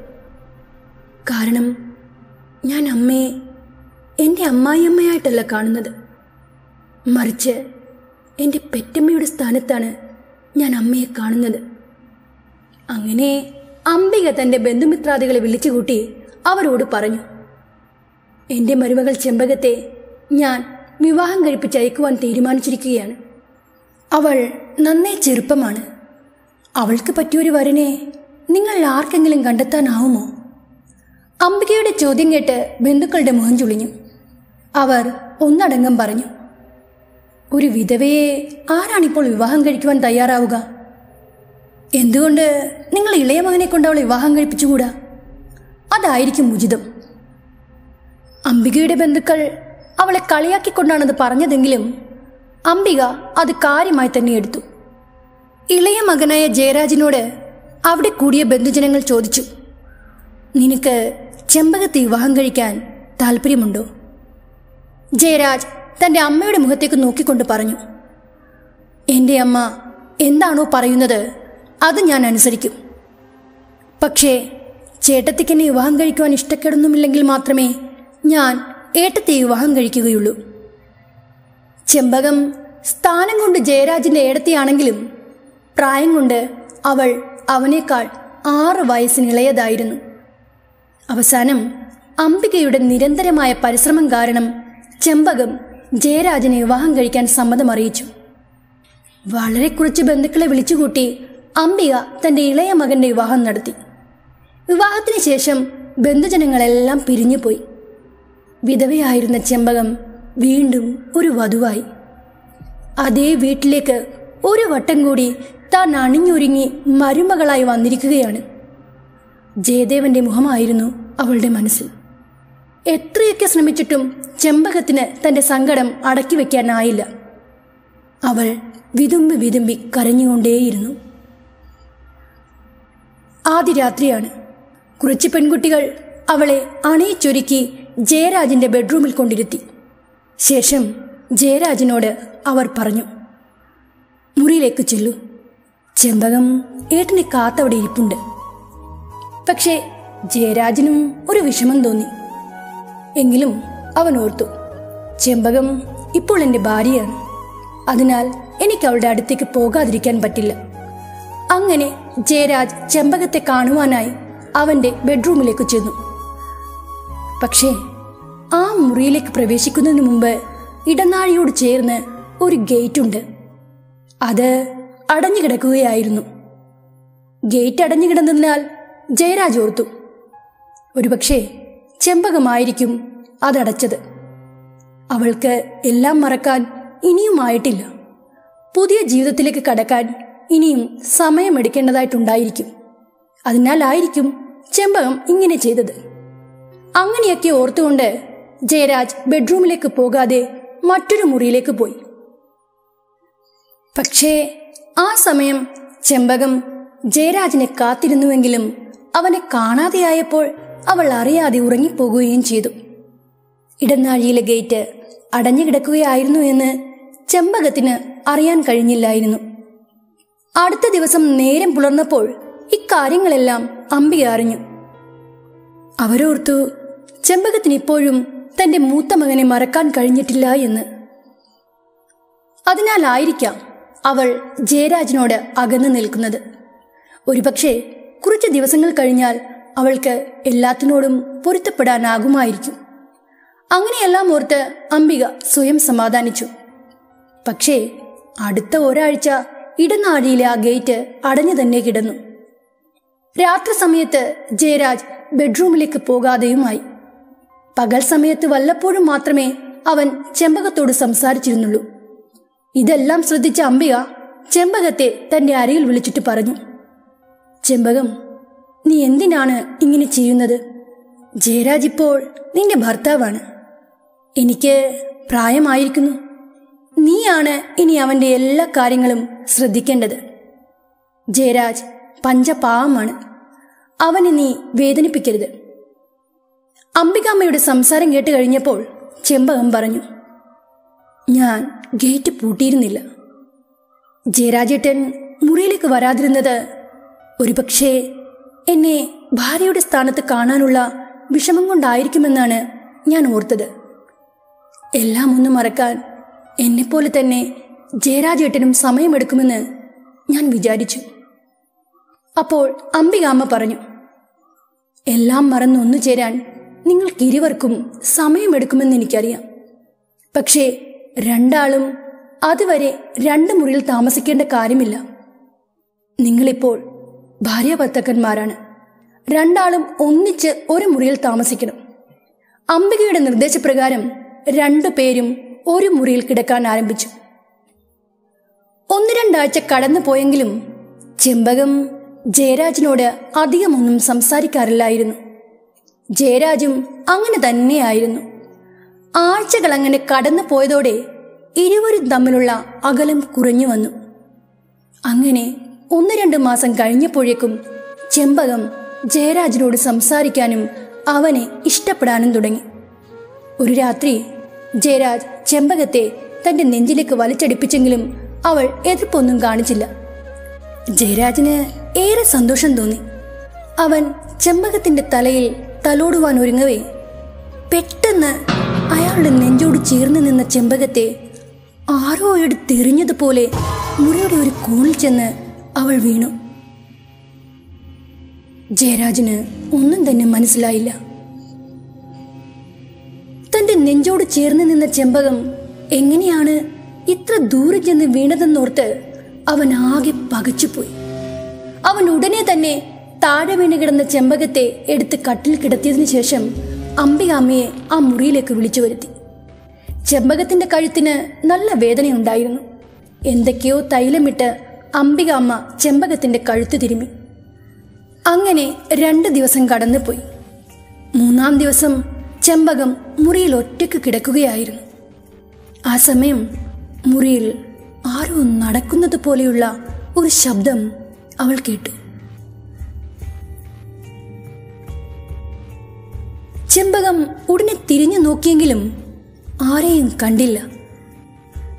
കാരണം ഞാൻ അമ്മയെ എൻ്റെ അമ്മായിയമ്മയായിട്ടല്ല കാണുന്നത് മറിച്ച് എൻ്റെ പെറ്റമ്മയുടെ സ്ഥാനത്താണ് ഞാൻ അമ്മയെ കാണുന്നത് അങ്ങനെ അംബിക തൻ്റെ ബന്ധുമിത്രാദികളെ വിളിച്ചുകൂട്ടി അവരോട് പറഞ്ഞു എൻ്റെ മരുമകൾ ചെമ്പകത്തെ ഞാൻ വിവാഹം കഴിപ്പിച്ചയക്കുവാൻ തീരുമാനിച്ചിരിക്കുകയാണ് അവൾ നന്നേ ചെറുപ്പമാണ് അവൾക്ക് പറ്റിയൊരു വരനെ നിങ്ങൾ ആർക്കെങ്കിലും കണ്ടെത്താനാവുമോ അംബികയുടെ ചോദ്യം കേട്ട് ബന്ധുക്കളുടെ മുഖം ചുളിഞ്ഞു അവർ ഒന്നടങ്കം പറഞ്ഞു ഒരു വിധവയെ ആരാണിപ്പോൾ വിവാഹം കഴിക്കുവാൻ തയ്യാറാവുക എന്തുകൊണ്ട് നിങ്ങൾ ഇളയ മകനെ കൊണ്ട് അവളെ വിവാഹം കഴിപ്പിച്ചുകൂടാ അതായിരിക്കും ഉചിതം അംബികയുടെ ബന്ധുക്കൾ അവളെ കളിയാക്കിക്കൊണ്ടാണത് പറഞ്ഞതെങ്കിലും അംബിക അത് കാര്യമായി തന്നെ എടുത്തു ഇളയ മകനായ ജയരാജിനോട് അവിടെ കൂടിയ ബന്ധുജനങ്ങൾ ചോദിച്ചു നിനക്ക് ചെമ്പകത്തെ വിവാഹം കഴിക്കാൻ താല്പര്യമുണ്ടോ ജയരാജ് തന്റെ അമ്മയുടെ മുഖത്തേക്ക് നോക്കിക്കൊണ്ട് പറഞ്ഞു എൻ്റെ അമ്മ എന്താണോ പറയുന്നത് അത് ഞാൻ അനുസരിക്കും പക്ഷേ ചേട്ടത്തിക്ക് എന്നെ വിവാഹം കഴിക്കുവാൻ ഇഷ്ടക്കേടൊന്നുമില്ലെങ്കിൽ മാത്രമേ ഞാൻ ഏട്ടത്തെ വിവാഹം കഴിക്കുകയുള്ളൂ ചെമ്പകം സ്ഥാനം കൊണ്ട് ജയരാജിന്റെ ഏടത്തിയാണെങ്കിലും പ്രായം കൊണ്ട് അവൾ അവനേക്കാൾ ആറ് വയസ്സിന് ഇളയതായിരുന്നു അവസാനം അംബികയുടെ നിരന്തരമായ പരിശ്രമം കാരണം ചെമ്പകം ജയരാജനെ വിവാഹം കഴിക്കാൻ സമ്മതം അറിയിച്ചു വളരെ കുറച്ച് ബന്ധുക്കളെ വിളിച്ചുകൂട്ടി അംബിക തന്റെ ഇളയ മകന്റെ വിവാഹം നടത്തി വിവാഹത്തിന് ശേഷം ബന്ധുജനങ്ങളെല്ലാം പിരിഞ്ഞുപോയി വിധവയായിരുന്ന ചെമ്പകം വീണ്ടും ഒരു വധുവായി അതേ വീട്ടിലേക്ക് ഒരു വട്ടം കൂടി താൻ അണിഞ്ഞൊരുങ്ങി മരുമകളായി വന്നിരിക്കുകയാണ് ജയദേവന്റെ മുഖമായിരുന്നു അവളുടെ മനസ്സിൽ എത്രയൊക്കെ ശ്രമിച്ചിട്ടും ചെമ്പകത്തിന് തന്റെ സങ്കടം അടക്കി വയ്ക്കാനായില്ല അവൾ വിതുമ്പി വിതുമ്പി കരഞ്ഞുകൊണ്ടേയിരുന്നു ആദ്യ രാത്രിയാണ് കുറച്ച് പെൺകുട്ടികൾ അവളെ അണയിച്ചൊരുക്കി ജയരാജിന്റെ ബെഡ്റൂമിൽ കൊണ്ടിരുത്തി ശേഷം ജയരാജനോട് അവർ പറഞ്ഞു മുറിയിലേക്ക് ചെല്ലൂ ചെമ്പകം ഏട്ടനെ കാത്തവിടെ ഇരിപ്പുണ്ട് പക്ഷേ ജയരാജനും ഒരു വിഷമം തോന്നി എങ്കിലും അവൻ ഓർത്തു ചെമ്പകം ഇപ്പോൾ എൻ്റെ ഭാര്യയാണ് അതിനാൽ എനിക്ക് അവളുടെ അടുത്തേക്ക് പോകാതിരിക്കാൻ പറ്റില്ല അങ്ങനെ ജയരാജ് ചെമ്പകത്തെ കാണുവാനായി അവന്റെ ബെഡ്റൂമിലേക്ക് ചെന്നു പക്ഷേ ആ മുറിയിലേക്ക് പ്രവേശിക്കുന്നതിന് മുമ്പ് ഇടനാഴിയോട് ചേർന്ന് ഒരു ഗേറ്റ് ഉണ്ട് അത് അടഞ്ഞു കിടക്കുകയായിരുന്നു ഗേറ്റ് അടഞ്ഞു കിടന്നതിനാൽ ജയരാജ് ഓർത്തു ഒരുപക്ഷെ ചെമ്പകമായിരിക്കും അതടച്ചത് അവൾക്ക് എല്ലാം മറക്കാൻ ഇനിയുമായിട്ടില്ല പുതിയ ജീവിതത്തിലേക്ക് കടക്കാൻ ഇനിയും സമയമെടുക്കേണ്ടതായിട്ടുണ്ടായിരിക്കും അതിനാലായിരിക്കും ചെമ്പകം ഇങ്ങനെ ചെയ്തത് അങ്ങനെയൊക്കെ ഓർത്തുകൊണ്ട് ജയരാജ് ബെഡ്റൂമിലേക്ക് പോകാതെ മറ്റൊരു മുറിയിലേക്ക് പോയി പക്ഷേ ആ സമയം ചെമ്പകം ജയരാജിനെ കാത്തിരുന്നുവെങ്കിലും അവനെ കാണാതെയായപ്പോൾ അവൾ അറിയാതെ ഉറങ്ങിപ്പോകുകയും ചെയ്തു ഇടനാഴിയിലെ ഗേറ്റ് അടഞ്ഞു കിടക്കുകയായിരുന്നു എന്ന് ചെമ്പകത്തിന് അറിയാൻ കഴിഞ്ഞില്ലായിരുന്നു അടുത്ത ദിവസം നേരം പുലർന്നപ്പോൾ ഇക്കാര്യങ്ങളെല്ലാം അമ്പിക അറിഞ്ഞു അവരോർത്തു ചെമ്പകത്തിന് ഇപ്പോഴും തന്റെ മൂത്ത മകനെ മറക്കാൻ കഴിഞ്ഞിട്ടില്ല എന്ന് അതിനാലായിരിക്കാം അവൾ ജയരാജിനോട് അകന്നു നിൽക്കുന്നത് ഒരുപക്ഷെ കുറച്ച് ദിവസങ്ങൾ കഴിഞ്ഞാൽ അവൾക്ക് എല്ലാത്തിനോടും പൊരുത്തപ്പെടാനാകുമായിരിക്കും അങ്ങനെയെല്ലാം ഓർത്ത് അംബിക സ്വയം സമാധാനിച്ചു പക്ഷേ അടുത്ത ഒരാഴ്ച ഇടനാഴിയിലെ ആ ഗേറ്റ് അടഞ്ഞു തന്നെ കിടന്നു രാത്രി സമയത്ത് ജയരാജ് ബെഡ്റൂമിലേക്ക് പോകാതെയുമായി പകൽ സമയത്ത് വല്ലപ്പോഴും മാത്രമേ അവൻ ചെമ്പകത്തോട് സംസാരിച്ചിരുന്നുള്ളൂ ഇതെല്ലാം ശ്രദ്ധിച്ച അംബിക ചെമ്പകത്തെ തന്റെ അരയിൽ വിളിച്ചിട്ട് പറഞ്ഞു ചെമ്പകം നീ എന്തിനാണ് ഇങ്ങനെ ചെയ്യുന്നത് ജയരാജ് ഇപ്പോൾ നിന്റെ ഭർത്താവാണ് എനിക്ക് പ്രായമായിരിക്കുന്നു നീയാണ് ഇനി അവന്റെ എല്ലാ കാര്യങ്ങളും ശ്രദ്ധിക്കേണ്ടത് ജയരാജ് പഞ്ചപാവമാണ് അവനെ നീ വേദനിപ്പിക്കരുത് അംബികാമ്മയുടെ സംസാരം കേട്ട് കഴിഞ്ഞപ്പോൾ ചെമ്പകം പറഞ്ഞു ഞാൻ ഗേറ്റ് പൂട്ടിയിരുന്നില്ല ജയരാജേട്ടൻ മുറിയിലേക്ക് വരാതിരുന്നത് ഒരുപക്ഷെ എന്നെ ഭാര്യയുടെ സ്ഥാനത്ത് കാണാനുള്ള വിഷമം കൊണ്ടായിരിക്കുമെന്നാണ് ഞാൻ ഓർത്തത് എല്ലാം ഒന്ന് മറക്കാൻ എന്നെപ്പോലെ തന്നെ ജയരാജേട്ടനും സമയമെടുക്കുമെന്ന് ഞാൻ വിചാരിച്ചു അപ്പോൾ അംബികാമ്മ പറഞ്ഞു എല്ലാം മറന്ന് ഒന്നു ചേരാൻ നിങ്ങൾക്കിരുവർക്കും സമയമെടുക്കുമെന്ന് എനിക്കറിയാം പക്ഷേ രണ്ടാളും അതുവരെ രണ്ട് മുറിയിൽ താമസിക്കേണ്ട കാര്യമില്ല നിങ്ങളിപ്പോൾ ഭാര്യാഭർത്തക്കന്മാരാണ് രണ്ടാളും ഒന്നിച്ച് ഒരു മുറിയിൽ താമസിക്കണം അംബികയുടെ നിർദ്ദേശപ്രകാരം രണ്ടു പേരും ഒരു മുറിയിൽ കിടക്കാൻ ആരംഭിച്ചു ഒന്ന് രണ്ടാഴ്ച കടന്നു പോയെങ്കിലും ചെമ്പകം ജയരാജിനോട് അധികമൊന്നും സംസാരിക്കാറില്ലായിരുന്നു ജയരാജും അങ്ങനെ തന്നെയായിരുന്നു ആഴ്ചകൾ അങ്ങനെ കടന്നു പോയതോടെ ഇരുവരും തമ്മിലുള്ള അകലം കുറഞ്ഞു വന്നു അങ്ങനെ ഒന്ന് രണ്ട് മാസം കഴിഞ്ഞപ്പോഴേക്കും ചെമ്പകം ജയരാജിനോട് സംസാരിക്കാനും അവനെ ഇഷ്ടപ്പെടാനും തുടങ്ങി ഒരു രാത്രി ജയരാജ് ചെമ്പകത്തെ തന്റെ നെഞ്ചിലേക്ക് വലിച്ചടിപ്പിച്ചെങ്കിലും അവൾ എതിർപ്പൊന്നും കാണിച്ചില്ല ജയരാജിന് ഏറെ സന്തോഷം തോന്നി അവൻ ചെമ്പകത്തിന്റെ തലയിൽ തലോടുവാൻ ഒരുങ്ങവേ പെട്ടെന്ന് അയാളുടെ നെഞ്ചോട് ചേർന്ന് നിന്ന ചെമ്പകത്തെ ആരോ എടുത്തെറിഞ്ഞതുപോലെ മുറിയുടെ ഒരു കോണിൽ ചെന്ന് അവൾ വീണു ജയരാജിന് ഒന്നും തന്നെ മനസ്സിലായില്ല തന്റെ നെഞ്ചോട് ചേർന്ന് നിന്ന ചെമ്പകം എങ്ങനെയാണ് ഇത്ര ദൂരെ ചെന്ന് വീണതെന്നോർത്ത് അവൻ ആകെ പകച്ചുപോയി അവൻ ഉടനെ തന്നെ താഴെ വീണ് കിടന്ന ചെമ്പകത്തെ എടുത്ത് കട്ടിൽ കിടത്തിയതിനു ശേഷം അമ്പികാമ്മയെ ആ മുറിയിലേക്ക് വിളിച്ചു വരുത്തി ചെമ്പകത്തിന്റെ കഴുത്തിന് നല്ല വേദനയുണ്ടായിരുന്നു എന്തൊക്കെയോ തൈലമിട്ട് അംബികാമ്മ ചെമ്പകത്തിന്റെ കഴുത്ത് തിരുമ്മി അങ്ങനെ രണ്ട് ദിവസം കടന്നുപോയി മൂന്നാം ദിവസം ചെമ്പകം മുറിയിൽ ഒറ്റയ്ക്ക് കിടക്കുകയായിരുന്നു ആ സമയം മുറിയിൽ ആരോ നടക്കുന്നത് പോലെയുള്ള ഒരു ശബ്ദം അവൾ കേട്ടു ചെമ്പകം ഉടനെ തിരിഞ്ഞു നോക്കിയെങ്കിലും ആരെയും കണ്ടില്ല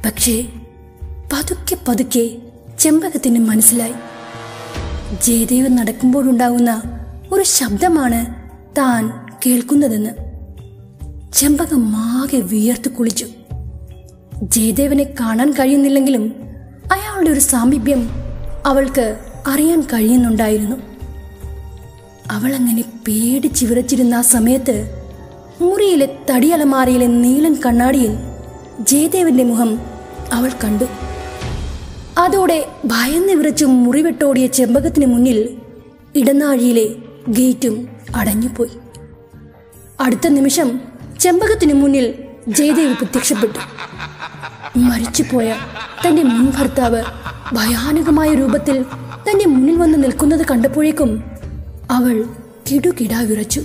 പക്ഷേ പതുക്കെ പതുക്കെ ചെമ്പകത്തിന് മനസ്സിലായി ജയദേവൻ നടക്കുമ്പോഴുണ്ടാകുന്ന ഒരു ശബ്ദമാണ് താൻ കേൾക്കുന്നതെന്ന് ചെമ്പകം ആകെ വിയർത്തു കുളിച്ചു ജയദേവനെ കാണാൻ കഴിയുന്നില്ലെങ്കിലും അയാളുടെ ഒരു സാമീപ്യം അവൾക്ക് അറിയാൻ കഴിയുന്നുണ്ടായിരുന്നു അവൾ അങ്ങനെ പേടിച്ച് വിറച്ചിരുന്ന ആ സമയത്ത് മുറിയിലെ തടിയലമാരയിലെ നീലൻ കണ്ണാടിയിൽ ജയദേവന്റെ മുഖം അവൾ കണ്ടു അതോടെ ഭയന്ന് വിറച്ചും മുറിവിട്ടോടിയ ചെമ്പകത്തിന് മുന്നിൽ ഇടനാഴിയിലെ ഗേറ്റും അടഞ്ഞുപോയി അടുത്ത നിമിഷം ചെമ്പകത്തിന് മുന്നിൽ ജയദേവ് പ്രത്യക്ഷപ്പെട്ടു മരിച്ചുപോയ തന്റെ മുൻ ഭർത്താവ് ഭയാനകമായ രൂപത്തിൽ തന്റെ മുന്നിൽ വന്ന് നിൽക്കുന്നത് കണ്ടപ്പോഴേക്കും അവൾ കിടുകിടാ വിറച്ചു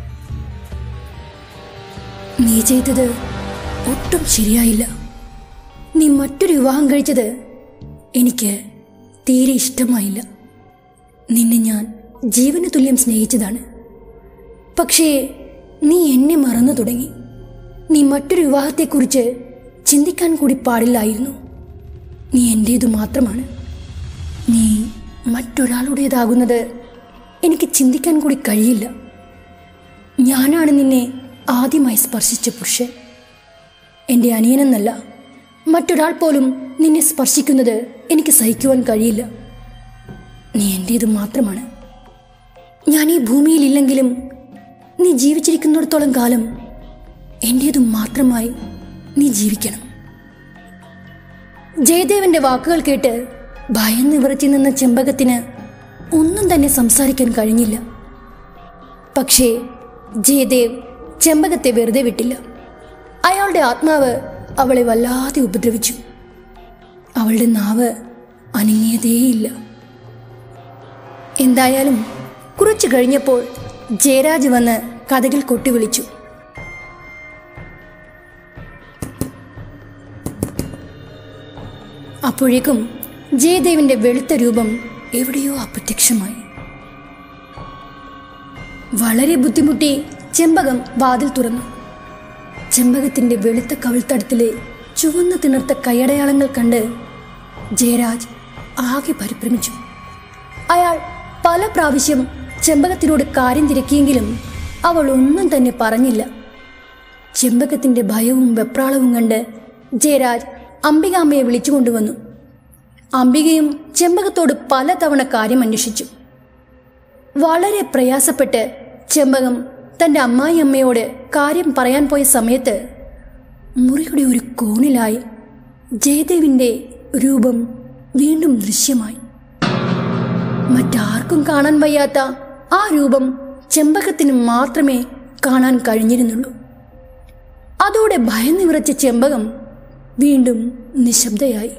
നീ ചെയ്തത് ഒട്ടും ശരിയായില്ല നീ മറ്റൊരു വിവാഹം കഴിച്ചത് എനിക്ക് തീരെ ഇഷ്ടമായില്ല നിന്നെ ഞാൻ ജീവന് തുല്യം സ്നേഹിച്ചതാണ് പക്ഷേ നീ എന്നെ മറന്നു തുടങ്ങി നീ മറ്റൊരു വിവാഹത്തെക്കുറിച്ച് ചിന്തിക്കാൻ കൂടി പാടില്ലായിരുന്നു നീ എൻ്റേതു മാത്രമാണ് നീ മറ്റൊരാളുടേതാകുന്നത് എനിക്ക് ചിന്തിക്കാൻ കൂടി കഴിയില്ല ഞാനാണ് നിന്നെ ആദ്യമായി സ്പർശിച്ച പുരുഷൻ എൻ്റെ അനിയനെന്നല്ല മറ്റൊരാൾ പോലും നിന്നെ സ്പർശിക്കുന്നത് എനിക്ക് സഹിക്കുവാൻ കഴിയില്ല നീ എൻ്റേത് മാത്രമാണ് ഞാൻ ഈ ഭൂമിയിലില്ലെങ്കിലും നീ ജീവിച്ചിരിക്കുന്നിടത്തോളം കാലം എൻ്റേതു മാത്രമായി നീ ജീവിക്കണം ജയദേവന്റെ വാക്കുകൾ കേട്ട് ഭയന്ന് വിറച്ചു നിന്ന ചെമ്പകത്തിന് ഒന്നും തന്നെ സംസാരിക്കാൻ കഴിഞ്ഞില്ല പക്ഷേ ജയദേവ് ചെമ്പകത്തെ വെറുതെ വിട്ടില്ല അയാളുടെ ആത്മാവ് അവളെ വല്ലാതെ ഉപദ്രവിച്ചു അവളുടെ നാവ് അനങ്ങിയതേയില്ല എന്തായാലും കുറച്ചു കഴിഞ്ഞപ്പോൾ ജയരാജ് വന്ന് കഥകിൽ കൊട്ടി വിളിച്ചു അപ്പോഴേക്കും ജയദേവിന്റെ വെളുത്ത രൂപം എവിടെയോ അപ്രത്യക്ഷമായി വളരെ ബുദ്ധിമുട്ടി ചെമ്പകം വാതിൽ തുറന്നു ചെമ്പകത്തിന്റെ വെളുത്ത കവിൾത്തടത്തിലെ ചുവന്നു തിണർത്ത കൈയടയാളങ്ങൾ കണ്ട് ജയരാജ് ആകെ പരിഭ്രമിച്ചു അയാൾ പല പ്രാവശ്യം ചെമ്പകത്തിനോട് കാര്യം തിരക്കിയെങ്കിലും അവൾ ഒന്നും തന്നെ പറഞ്ഞില്ല ചെമ്പകത്തിന്റെ ഭയവും വെപ്രാളവും കണ്ട് ജയരാജ് അംബികാമ്മയെ വിളിച്ചുകൊണ്ടുവന്നു അംബികയും ചെമ്പകത്തോട് പലതവണ കാര്യം അന്വേഷിച്ചു വളരെ പ്രയാസപ്പെട്ട് ചെമ്പകം തന്റെ അമ്മായി അമ്മയോട് കാര്യം പറയാൻ പോയ സമയത്ത് മുറിയുടെ ഒരു കോണിലായി ജയദേവിന്റെ രൂപം വീണ്ടും ദൃശ്യമായി മറ്റാർക്കും കാണാൻ വയ്യാത്ത ആ രൂപം ചെമ്പകത്തിന് മാത്രമേ കാണാൻ കഴിഞ്ഞിരുന്നുള്ളൂ അതോടെ ഭയന്നു വിറച്ച ചെമ്പകം വീണ്ടും നിശബ്ദയായി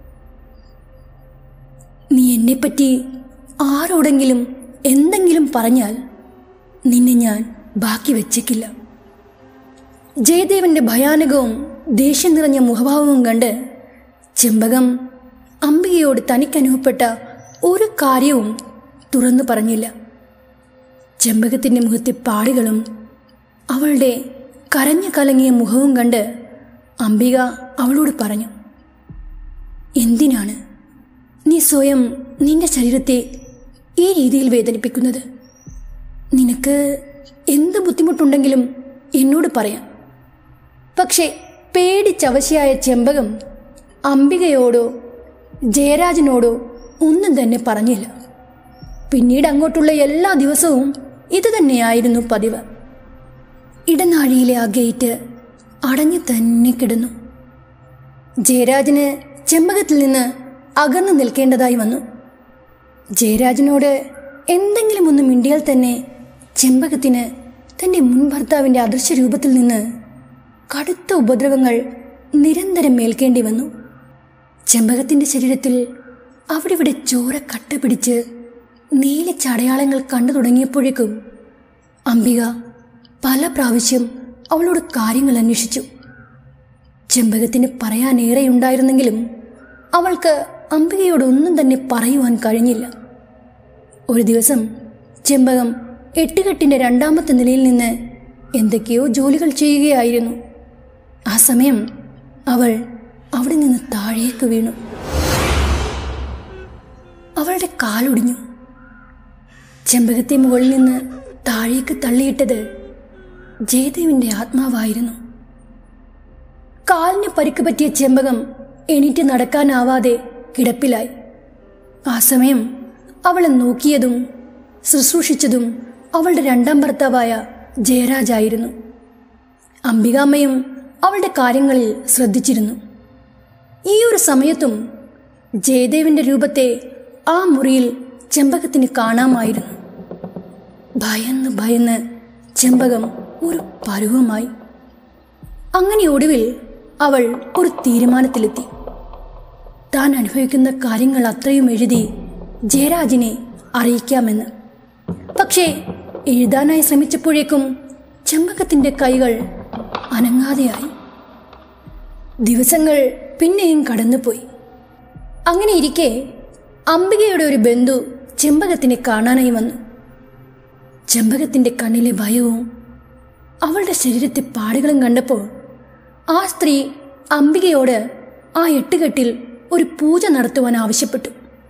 നീ എന്നെപ്പറ്റി ആരോടെങ്കിലും എന്തെങ്കിലും പറഞ്ഞാൽ നിന്നെ ഞാൻ ബാക്കി വെച്ചേക്കില്ല ജയദേവന്റെ ഭയാനകവും ദേഷ്യം നിറഞ്ഞ മുഖഭാവവും കണ്ട് ചെമ്പകം അംബികയോട് തനിക്കനുഭവപ്പെട്ട ഒരു കാര്യവും തുറന്നു പറഞ്ഞില്ല ചെമ്പകത്തിൻ്റെ മുഖത്തെ പാടുകളും അവളുടെ കരഞ്ഞു കലങ്ങിയ മുഖവും കണ്ട് അംബിക അവളോട് പറഞ്ഞു എന്തിനാണ് നീ സ്വയം നിന്റെ ശരീരത്തെ ഈ രീതിയിൽ വേദനിപ്പിക്കുന്നത് നിനക്ക് എന്ത് ബുദ്ധിമുട്ടുണ്ടെങ്കിലും എന്നോട് പറയാം പക്ഷേ പേടിച്ചവശയായ ചെമ്പകം അംബികയോടോ ജയരാജനോടോ ഒന്നും തന്നെ പറഞ്ഞില്ല പിന്നീട് അങ്ങോട്ടുള്ള എല്ലാ ദിവസവും ഇത് തന്നെയായിരുന്നു പതിവ് ഇടനാഴിയിലെ ആ ഗേറ്റ് അടഞ്ഞു തന്നെ കിടന്നു ജയരാജന് ചെമ്പകത്തിൽ നിന്ന് അകന്നു നിൽക്കേണ്ടതായി വന്നു ജയരാജനോട് എന്തെങ്കിലും ഒന്ന് മിണ്ടിയാൽ തന്നെ ചെമ്പകത്തിന് തൻ്റെ മുൻ ഭർത്താവിൻ്റെ അദൃശ്യ രൂപത്തിൽ നിന്ന് കടുത്ത ഉപദ്രവങ്ങൾ നിരന്തരം മേൽക്കേണ്ടി വന്നു ചെമ്പകത്തിൻ്റെ ശരീരത്തിൽ അവിടെ ഇവിടെ ചോര കട്ട പിടിച്ച് നീലച്ചടയാളങ്ങൾ കണ്ടു തുടങ്ങിയപ്പോഴേക്കും അംബിക പല പ്രാവശ്യം അവളോട് കാര്യങ്ങൾ അന്വേഷിച്ചു ചെമ്പകത്തിന് പറയാനേറെയുണ്ടായിരുന്നെങ്കിലും അവൾക്ക് അംബികയോട് ഒന്നും തന്നെ പറയുവാൻ കഴിഞ്ഞില്ല ഒരു ദിവസം ചെമ്പകം എട്ടുകെട്ടിൻ്റെ രണ്ടാമത്തെ നിലയിൽ നിന്ന് എന്തൊക്കെയോ ജോലികൾ ചെയ്യുകയായിരുന്നു ആ സമയം അവൾ അവിടെ നിന്ന് താഴേക്ക് വീണു അവളുടെ കാലൊടിഞ്ഞു ചെമ്പകത്തെ മുകളിൽ നിന്ന് താഴേക്ക് തള്ളിയിട്ടത് ജയദേവിന്റെ ആത്മാവായിരുന്നു കാലിന് പരിക്ക് പറ്റിയ ചെമ്പകം എണീറ്റ് നടക്കാനാവാതെ കിടപ്പിലായി ആ സമയം അവളെ നോക്കിയതും ശുശ്രൂഷിച്ചതും അവളുടെ രണ്ടാം ഭർത്താവായ ജയരാജായിരുന്നു അംബികാമ്മയും അവളുടെ കാര്യങ്ങളിൽ ശ്രദ്ധിച്ചിരുന്നു ഈ ഒരു സമയത്തും ജയദേവിന്റെ രൂപത്തെ ആ മുറിയിൽ ചെമ്പകത്തിന് കാണാമായിരുന്നു ഭയന്ന് ഭയന്ന് ചെമ്പകം ഒരു പരുവമായി അങ്ങനെ ഒടുവിൽ അവൾ ഒരു തീരുമാനത്തിലെത്തി താൻ അനുഭവിക്കുന്ന കാര്യങ്ങൾ അത്രയും എഴുതി ജയരാജിനെ അറിയിക്കാമെന്ന് പക്ഷേ എഴുതാനായി ശ്രമിച്ചപ്പോഴേക്കും ചെമ്പകത്തിന്റെ കൈകൾ അനങ്ങാതെയായി ദിവസങ്ങൾ പിന്നെയും കടന്നുപോയി അങ്ങനെ ഇരിക്കെ അംബികയുടെ ഒരു ബന്ധു ചെമ്പകത്തിനെ കാണാനായി വന്നു ചെമ്പകത്തിന്റെ കണ്ണിലെ ഭയവും അവളുടെ ശരീരത്തെ പാടുകളും കണ്ടപ്പോൾ ആ സ്ത്രീ അംബികയോട് ആ എട്ടുകെട്ടിൽ ഒരു പൂജ നടത്തുവാൻ ആവശ്യപ്പെട്ടു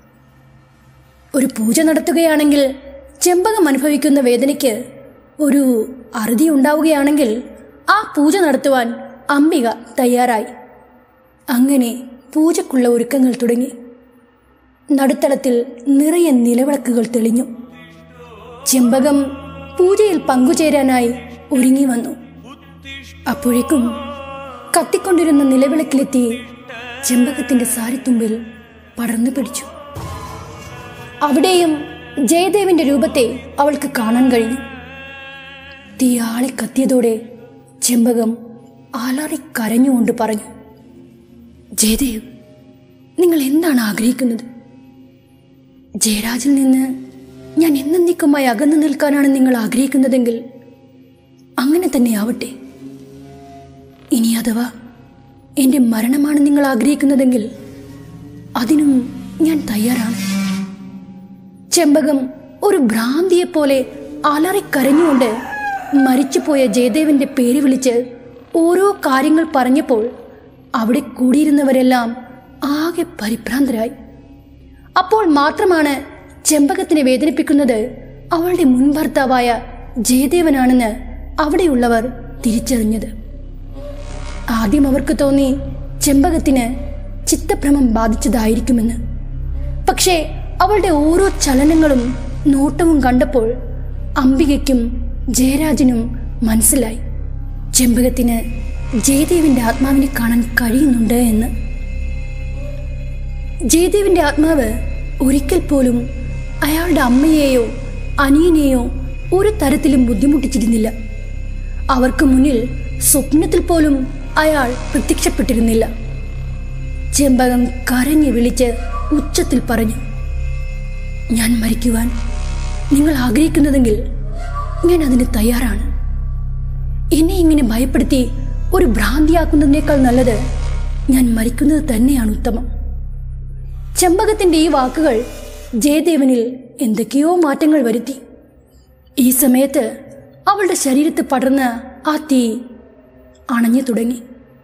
ഒരു പൂജ നടത്തുകയാണെങ്കിൽ ചെമ്പകം അനുഭവിക്കുന്ന വേദനയ്ക്ക് ഒരു അറുതി ഉണ്ടാവുകയാണെങ്കിൽ ആ പൂജ നടത്തുവാൻ അംബിക തയ്യാറായി അങ്ങനെ പൂജക്കുള്ള ഒരുക്കങ്ങൾ തുടങ്ങി നടുത്തളത്തിൽ നിറയെ നിലവിളക്കുകൾ തെളിഞ്ഞു ചെമ്പകം പൂജയിൽ പങ്കുചേരാനായി ഒരുങ്ങി വന്നു അപ്പോഴേക്കും കത്തിക്കൊണ്ടിരുന്ന നിലവിളക്കിലെത്തി ചെമ്പകത്തിന്റെ സാരിത്തുമ്പിൽ പടർന്നു പിടിച്ചു അവിടെയും ജയദേവിന്റെ രൂപത്തെ അവൾക്ക് കാണാൻ കഴിഞ്ഞു തീയാളി കത്തിയതോടെ ചെമ്പകം ആലാറി കരഞ്ഞുകൊണ്ട് പറഞ്ഞു ജയദേവ് നിങ്ങൾ എന്താണ് ആഗ്രഹിക്കുന്നത് ജയരാജിൽ നിന്ന് ഞാൻ എന്നേക്കുമായി അകന്നു നിൽക്കാനാണ് നിങ്ങൾ ആഗ്രഹിക്കുന്നതെങ്കിൽ അങ്ങനെ തന്നെ ആവട്ടെ ഇനി അഥവാ എൻ്റെ മരണമാണ് നിങ്ങൾ ആഗ്രഹിക്കുന്നതെങ്കിൽ അതിനും ഞാൻ തയ്യാറാണ് ചെമ്പകം ഒരു ഭ്രാന്തിയെപ്പോലെ അലറിക്കരഞ്ഞുകൊണ്ട് മരിച്ചുപോയ ജയദേവന്റെ പേര് വിളിച്ച് ഓരോ കാര്യങ്ങൾ പറഞ്ഞപ്പോൾ അവിടെ കൂടിയിരുന്നവരെല്ലാം ആകെ പരിഭ്രാന്തരായി അപ്പോൾ മാത്രമാണ് ചെമ്പകത്തിനെ വേദനിപ്പിക്കുന്നത് അവളുടെ മുൻ ഭർത്താവായ ജയദേവനാണെന്ന് അവിടെയുള്ളവർ തിരിച്ചറിഞ്ഞത് ആദ്യം അവർക്ക് തോന്നി ചെമ്പകത്തിന് ചിത്തഭ്രമം ബാധിച്ചതായിരിക്കുമെന്ന് പക്ഷേ അവളുടെ ഓരോ ചലനങ്ങളും നോട്ടവും കണ്ടപ്പോൾ അംബികയ്ക്കും ജയരാജനും മനസ്സിലായി ചെമ്പകത്തിന് ജയദേവിന്റെ ആത്മാവിനെ കാണാൻ കഴിയുന്നുണ്ട് എന്ന് ജയദേവിന്റെ ആത്മാവ് ഒരിക്കൽ പോലും അയാളുടെ അമ്മയെയോ അനിയനെയോ ഒരു തരത്തിലും ബുദ്ധിമുട്ടിച്ചിരുന്നില്ല അവർക്ക് മുന്നിൽ സ്വപ്നത്തിൽ പോലും അയാൾ പ്രത്യക്ഷപ്പെട്ടിരുന്നില്ല ചെമ്പകം കരഞ്ഞു വിളിച്ച് ഉച്ചത്തിൽ പറഞ്ഞു ഞാൻ മരിക്കുവാൻ നിങ്ങൾ ആഗ്രഹിക്കുന്നതെങ്കിൽ ഞാൻ അതിന് തയ്യാറാണ് എന്നെ ഇങ്ങനെ ഭയപ്പെടുത്തി ഒരു ഭ്രാന്തിയാക്കുന്നതിനേക്കാൾ നല്ലത് ഞാൻ മരിക്കുന്നത് തന്നെയാണ് ഉത്തമം ചെമ്പകത്തിന്റെ ഈ വാക്കുകൾ ജയദേവനിൽ എന്തൊക്കെയോ മാറ്റങ്ങൾ വരുത്തി ഈ സമയത്ത് അവളുടെ ശരീരത്ത് പടർന്ന ആ തീ അണഞ്ഞു തുടങ്ങി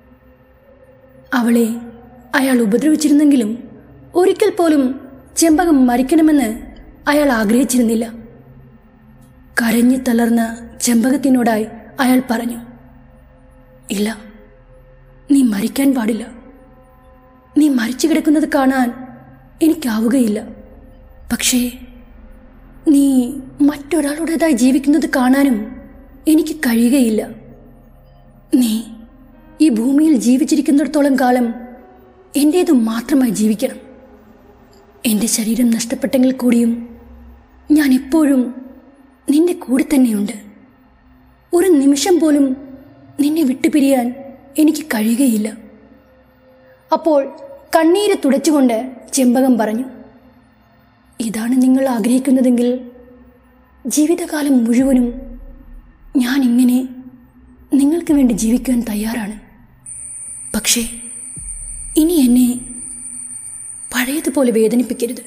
അവളെ അയാൾ ഉപദ്രവിച്ചിരുന്നെങ്കിലും ഒരിക്കൽ പോലും ചെമ്പകം മരിക്കണമെന്ന് അയാൾ ആഗ്രഹിച്ചിരുന്നില്ല കരഞ്ഞു തളർന്ന ചെമ്പകത്തിനോടായി അയാൾ പറഞ്ഞു ഇല്ല നീ മരിക്കാൻ പാടില്ല നീ മരിച്ചു കിടക്കുന്നത് കാണാൻ എനിക്കാവുകയില്ല പക്ഷേ നീ മറ്റൊരാളുടേതായി ജീവിക്കുന്നത് കാണാനും എനിക്ക് കഴിയുകയില്ല നീ ഈ ഭൂമിയിൽ ജീവിച്ചിരിക്കുന്നിടത്തോളം കാലം എൻ്റേതു മാത്രമായി ജീവിക്കണം എൻ്റെ ശരീരം നഷ്ടപ്പെട്ടെങ്കിൽ കൂടിയും ഞാൻ എപ്പോഴും നിന്റെ കൂടെ തന്നെയുണ്ട് ഒരു നിമിഷം പോലും നിന്നെ വിട്ടുപിരിയാൻ എനിക്ക് കഴിയുകയില്ല അപ്പോൾ കണ്ണീര് തുടച്ചുകൊണ്ട് ചെമ്പകം പറഞ്ഞു ഇതാണ് നിങ്ങൾ ആഗ്രഹിക്കുന്നതെങ്കിൽ ജീവിതകാലം മുഴുവനും ഞാൻ ഇങ്ങനെ നിങ്ങൾക്ക് വേണ്ടി ജീവിക്കാൻ തയ്യാറാണ് പക്ഷേ ഇനി എന്നെ പഴയതുപോലെ വേദനിപ്പിക്കരുത്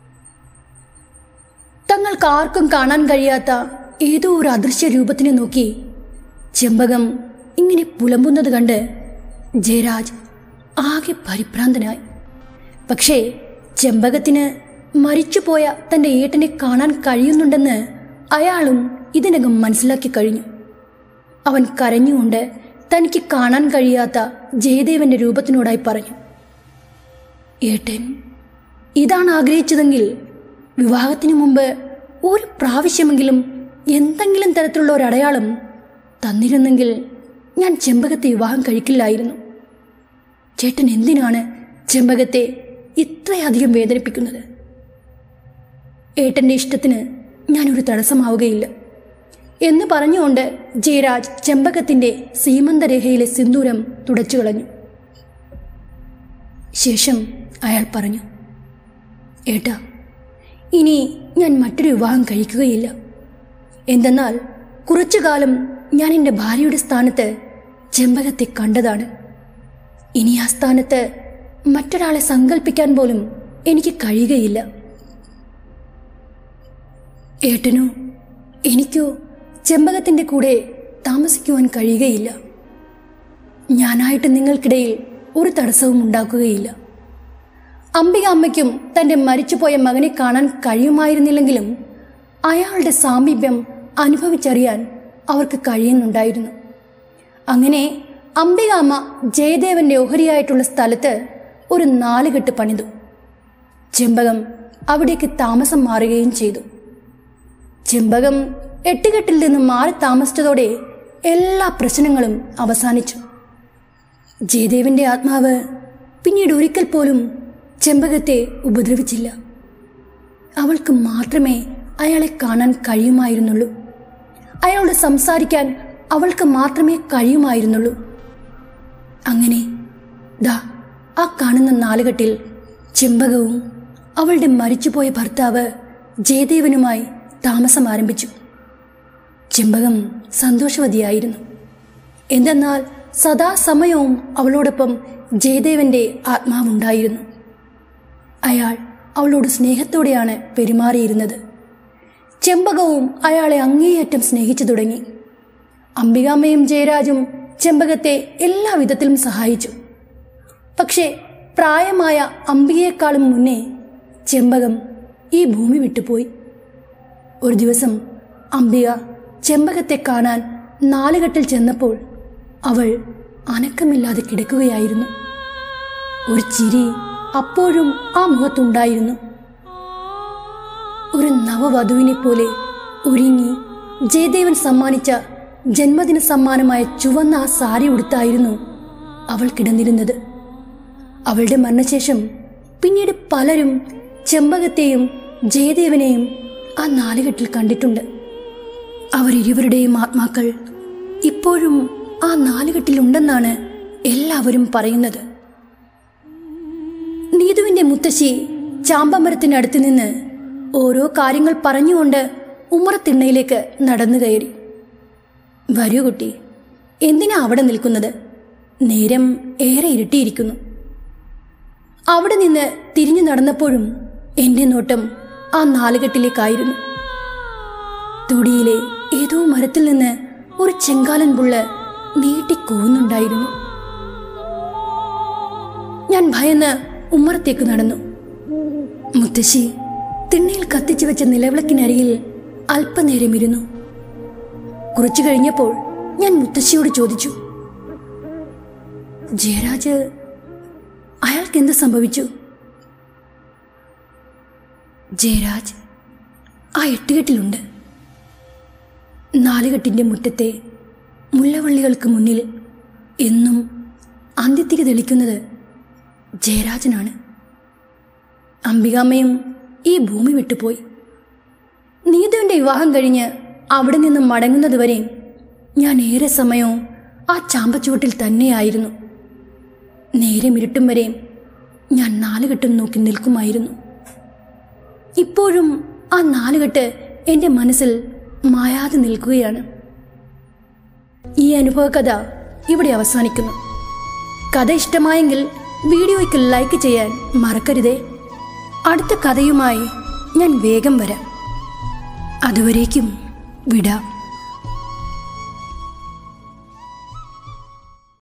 തങ്ങൾക്ക് ആർക്കും കാണാൻ കഴിയാത്ത ഏതോ ഒരു അദൃശ്യ രൂപത്തിനെ നോക്കി ചെമ്പകം ഇങ്ങനെ പുലമ്പുന്നത് കണ്ട് ജയരാജ് ആകെ പരിഭ്രാന്തനായി പക്ഷേ ചെമ്പകത്തിന് മരിച്ചുപോയ തന്റെ ഏട്ടനെ കാണാൻ കഴിയുന്നുണ്ടെന്ന് അയാളും ഇതിനകം മനസ്സിലാക്കി കഴിഞ്ഞു അവൻ കരഞ്ഞുകൊണ്ട് തനിക്ക് കാണാൻ കഴിയാത്ത ജയദേവന്റെ രൂപത്തിനോടായി പറഞ്ഞു ഏട്ടൻ ഇതാണ് ആഗ്രഹിച്ചതെങ്കിൽ വിവാഹത്തിനു മുമ്പ് ഒരു പ്രാവശ്യമെങ്കിലും എന്തെങ്കിലും തരത്തിലുള്ള ഒരു അടയാളം തന്നിരുന്നെങ്കിൽ ഞാൻ ചെമ്പകത്തെ വിവാഹം കഴിക്കില്ലായിരുന്നു ചേട്ടൻ എന്തിനാണ് ചെമ്പകത്തെ ഇത്രയധികം വേദനിപ്പിക്കുന്നത് ഏട്ടന്റെ ഇഷ്ടത്തിന് ഞാനൊരു തടസ്സമാവുകയില്ല എന്ന് പറഞ്ഞുകൊണ്ട് ജയരാജ് ചെമ്പകത്തിന്റെ സീമന്തരേഖയിലെ സിന്ദൂരം തുടച്ചു കളഞ്ഞു ശേഷം അയാൾ പറഞ്ഞു ഏട്ടാ ഇനി ഞാൻ മറ്റൊരു വിവാഹം കഴിക്കുകയില്ല എന്തെന്നാൽ കുറച്ചു കാലം ഞാൻ എൻ്റെ ഭാര്യയുടെ സ്ഥാനത്ത് ചെമ്പകത്തെ കണ്ടതാണ് ഇനി ആ സ്ഥാനത്ത് മറ്റൊരാളെ സങ്കല്പിക്കാൻ പോലും എനിക്ക് കഴിയുകയില്ല ഏട്ടനോ എനിക്കോ ചെമ്പകത്തിൻ്റെ കൂടെ താമസിക്കുവാൻ കഴിയുകയില്ല ഞാനായിട്ട് നിങ്ങൾക്കിടയിൽ ഒരു തടസ്സവും ഉണ്ടാക്കുകയില്ല അംബിക അമ്മയ്ക്കും തൻ്റെ മരിച്ചുപോയ മകനെ കാണാൻ കഴിയുമായിരുന്നില്ലെങ്കിലും അയാളുടെ സാമീപ്യം അനുഭവിച്ചറിയാൻ അവർക്ക് കഴിയുന്നുണ്ടായിരുന്നു അങ്ങനെ അംബിക അമ്മ ജയദേവന്റെ ഓഹരിയായിട്ടുള്ള സ്ഥലത്ത് ഒരു നാലുകെട്ട് പണിതു ചെമ്പകം അവിടേക്ക് താമസം മാറുകയും ചെയ്തു ചെമ്പകം എട്ടുകെട്ടിൽ നിന്ന് മാറി താമസിച്ചതോടെ എല്ലാ പ്രശ്നങ്ങളും അവസാനിച്ചു ജയദേവിന്റെ ആത്മാവ് പിന്നീട് ഒരിക്കൽ പോലും ചെമ്പകത്തെ ഉപദ്രവിച്ചില്ല അവൾക്ക് മാത്രമേ അയാളെ കാണാൻ കഴിയുമായിരുന്നുള്ളൂ അയാളോട് സംസാരിക്കാൻ അവൾക്ക് മാത്രമേ കഴിയുമായിരുന്നുള്ളൂ അങ്ങനെ ദാ ആ കാണുന്ന നാലുകെട്ടിൽ ചെമ്പകവും അവളുടെ മരിച്ചുപോയ ഭർത്താവ് ജയദേവനുമായി താമസം ആരംഭിച്ചു ചെമ്പകം സന്തോഷവതിയായിരുന്നു എന്തെന്നാൽ സദാസമയവും അവളോടൊപ്പം ജയദേവന്റെ ആത്മാവുണ്ടായിരുന്നു അയാൾ അവളോട് സ്നേഹത്തോടെയാണ് പെരുമാറിയിരുന്നത് ചെമ്പകവും അയാളെ അങ്ങേയറ്റം സ്നേഹിച്ചു തുടങ്ങി അംബികാമ്മയും ജയരാജും ചെമ്പകത്തെ എല്ലാ വിധത്തിലും സഹായിച്ചു പക്ഷേ പ്രായമായ അംബികയെക്കാളും മുന്നേ ചെമ്പകം ഈ ഭൂമി വിട്ടുപോയി ഒരു ദിവസം അംബിക ചെമ്പകത്തെ കാണാൻ നാലുകെട്ടിൽ ചെന്നപ്പോൾ അവൾ അനക്കമില്ലാതെ കിടക്കുകയായിരുന്നു ഒരു ചിരി അപ്പോഴും ആ മുഖത്തുണ്ടായിരുന്നു ഒരു നവവധുവിനെ പോലെ ഒരുങ്ങി ജയദേവൻ സമ്മാനിച്ച ജന്മദിന സമ്മാനമായ ചുവന്ന ആ സാരി ഉടുത്തായിരുന്നു അവൾ കിടന്നിരുന്നത് അവളുടെ മരണശേഷം പിന്നീട് പലരും ചെമ്പകത്തെയും ജയദേവനെയും ആ നാലുകെട്ടിൽ കണ്ടിട്ടുണ്ട് അവരിരുവരുടെയും ആത്മാക്കൾ ഇപ്പോഴും ആ നാലുകെട്ടിലുണ്ടെന്നാണ് എല്ലാവരും പറയുന്നത് നീതുവിന്റെ മുത്തശ്ശി ചാമ്പമരത്തിനടുത്ത് നിന്ന് ഓരോ കാര്യങ്ങൾ പറഞ്ഞുകൊണ്ട് ഉമ്മറത്തിണ്ണയിലേക്ക് നടന്നു കയറി വരൂ കുട്ടി എന്തിനാ അവിടെ നിൽക്കുന്നത് നേരം ഏറെ ഇരുട്ടിയിരിക്കുന്നു അവിടെ നിന്ന് തിരിഞ്ഞു നടന്നപ്പോഴും എന്റെ നോട്ടം ആ നാലുകെട്ടിലേക്കായിരുന്നു തൊടിയിലെ ഏതോ മരത്തിൽ നിന്ന് ഒരു ചെങ്കാലൻ പുള്ള നീട്ടിക്കൂന്നുണ്ടായിരുന്നു ഞാൻ ഭയന്ന് ഉമ്മറത്തേക്ക് നടന്നു മുത്തശ്ശി തിണ്ണയിൽ കത്തിച്ചു വെച്ച നിലവിളക്കിനരികിൽ അല്പനേരം ഇരുന്നു കുറച്ചു കഴിഞ്ഞപ്പോൾ ഞാൻ മുത്തശ്ശിയോട് ചോദിച്ചു ജയരാജ് അയാൾക്ക് എന്ത് സംഭവിച്ചു ജയരാജ് ആ എട്ടുകെട്ടിലുണ്ട് നാലുകെട്ടിന്റെ മുറ്റത്തെ മുല്ലവള്ളികൾക്ക് മുന്നിൽ എന്നും അന്ത്യത്തിരി തെളിക്കുന്നത് ജയരാജനാണ് അംബികാമ്മയും ഈ ഭൂമി വിട്ടുപോയി നീതുവിന്റെ വിവാഹം കഴിഞ്ഞ് അവിടെ നിന്നും മടങ്ങുന്നതുവരെ ഞാൻ ഏറെ സമയവും ആ ചാമ്പച്ചുവട്ടിൽ തന്നെയായിരുന്നു നേരം ഇരുട്ടും വരെ ഞാൻ നാലുകെട്ടും നോക്കി നിൽക്കുമായിരുന്നു ഇപ്പോഴും ആ നാലുകെട്ട് എൻ്റെ മനസ്സിൽ മായാതെ നിൽക്കുകയാണ് ഈ അനുഭവ കഥ ഇവിടെ അവസാനിക്കുന്നു കഥ ഇഷ്ടമായെങ്കിൽ വീഡിയോയ്ക്ക് ലൈക്ക് ചെയ്യാൻ മറക്കരുതേ അടുത്ത കഥയുമായി ഞാൻ വേഗം വരാം അതുവരേക്കും വിടാം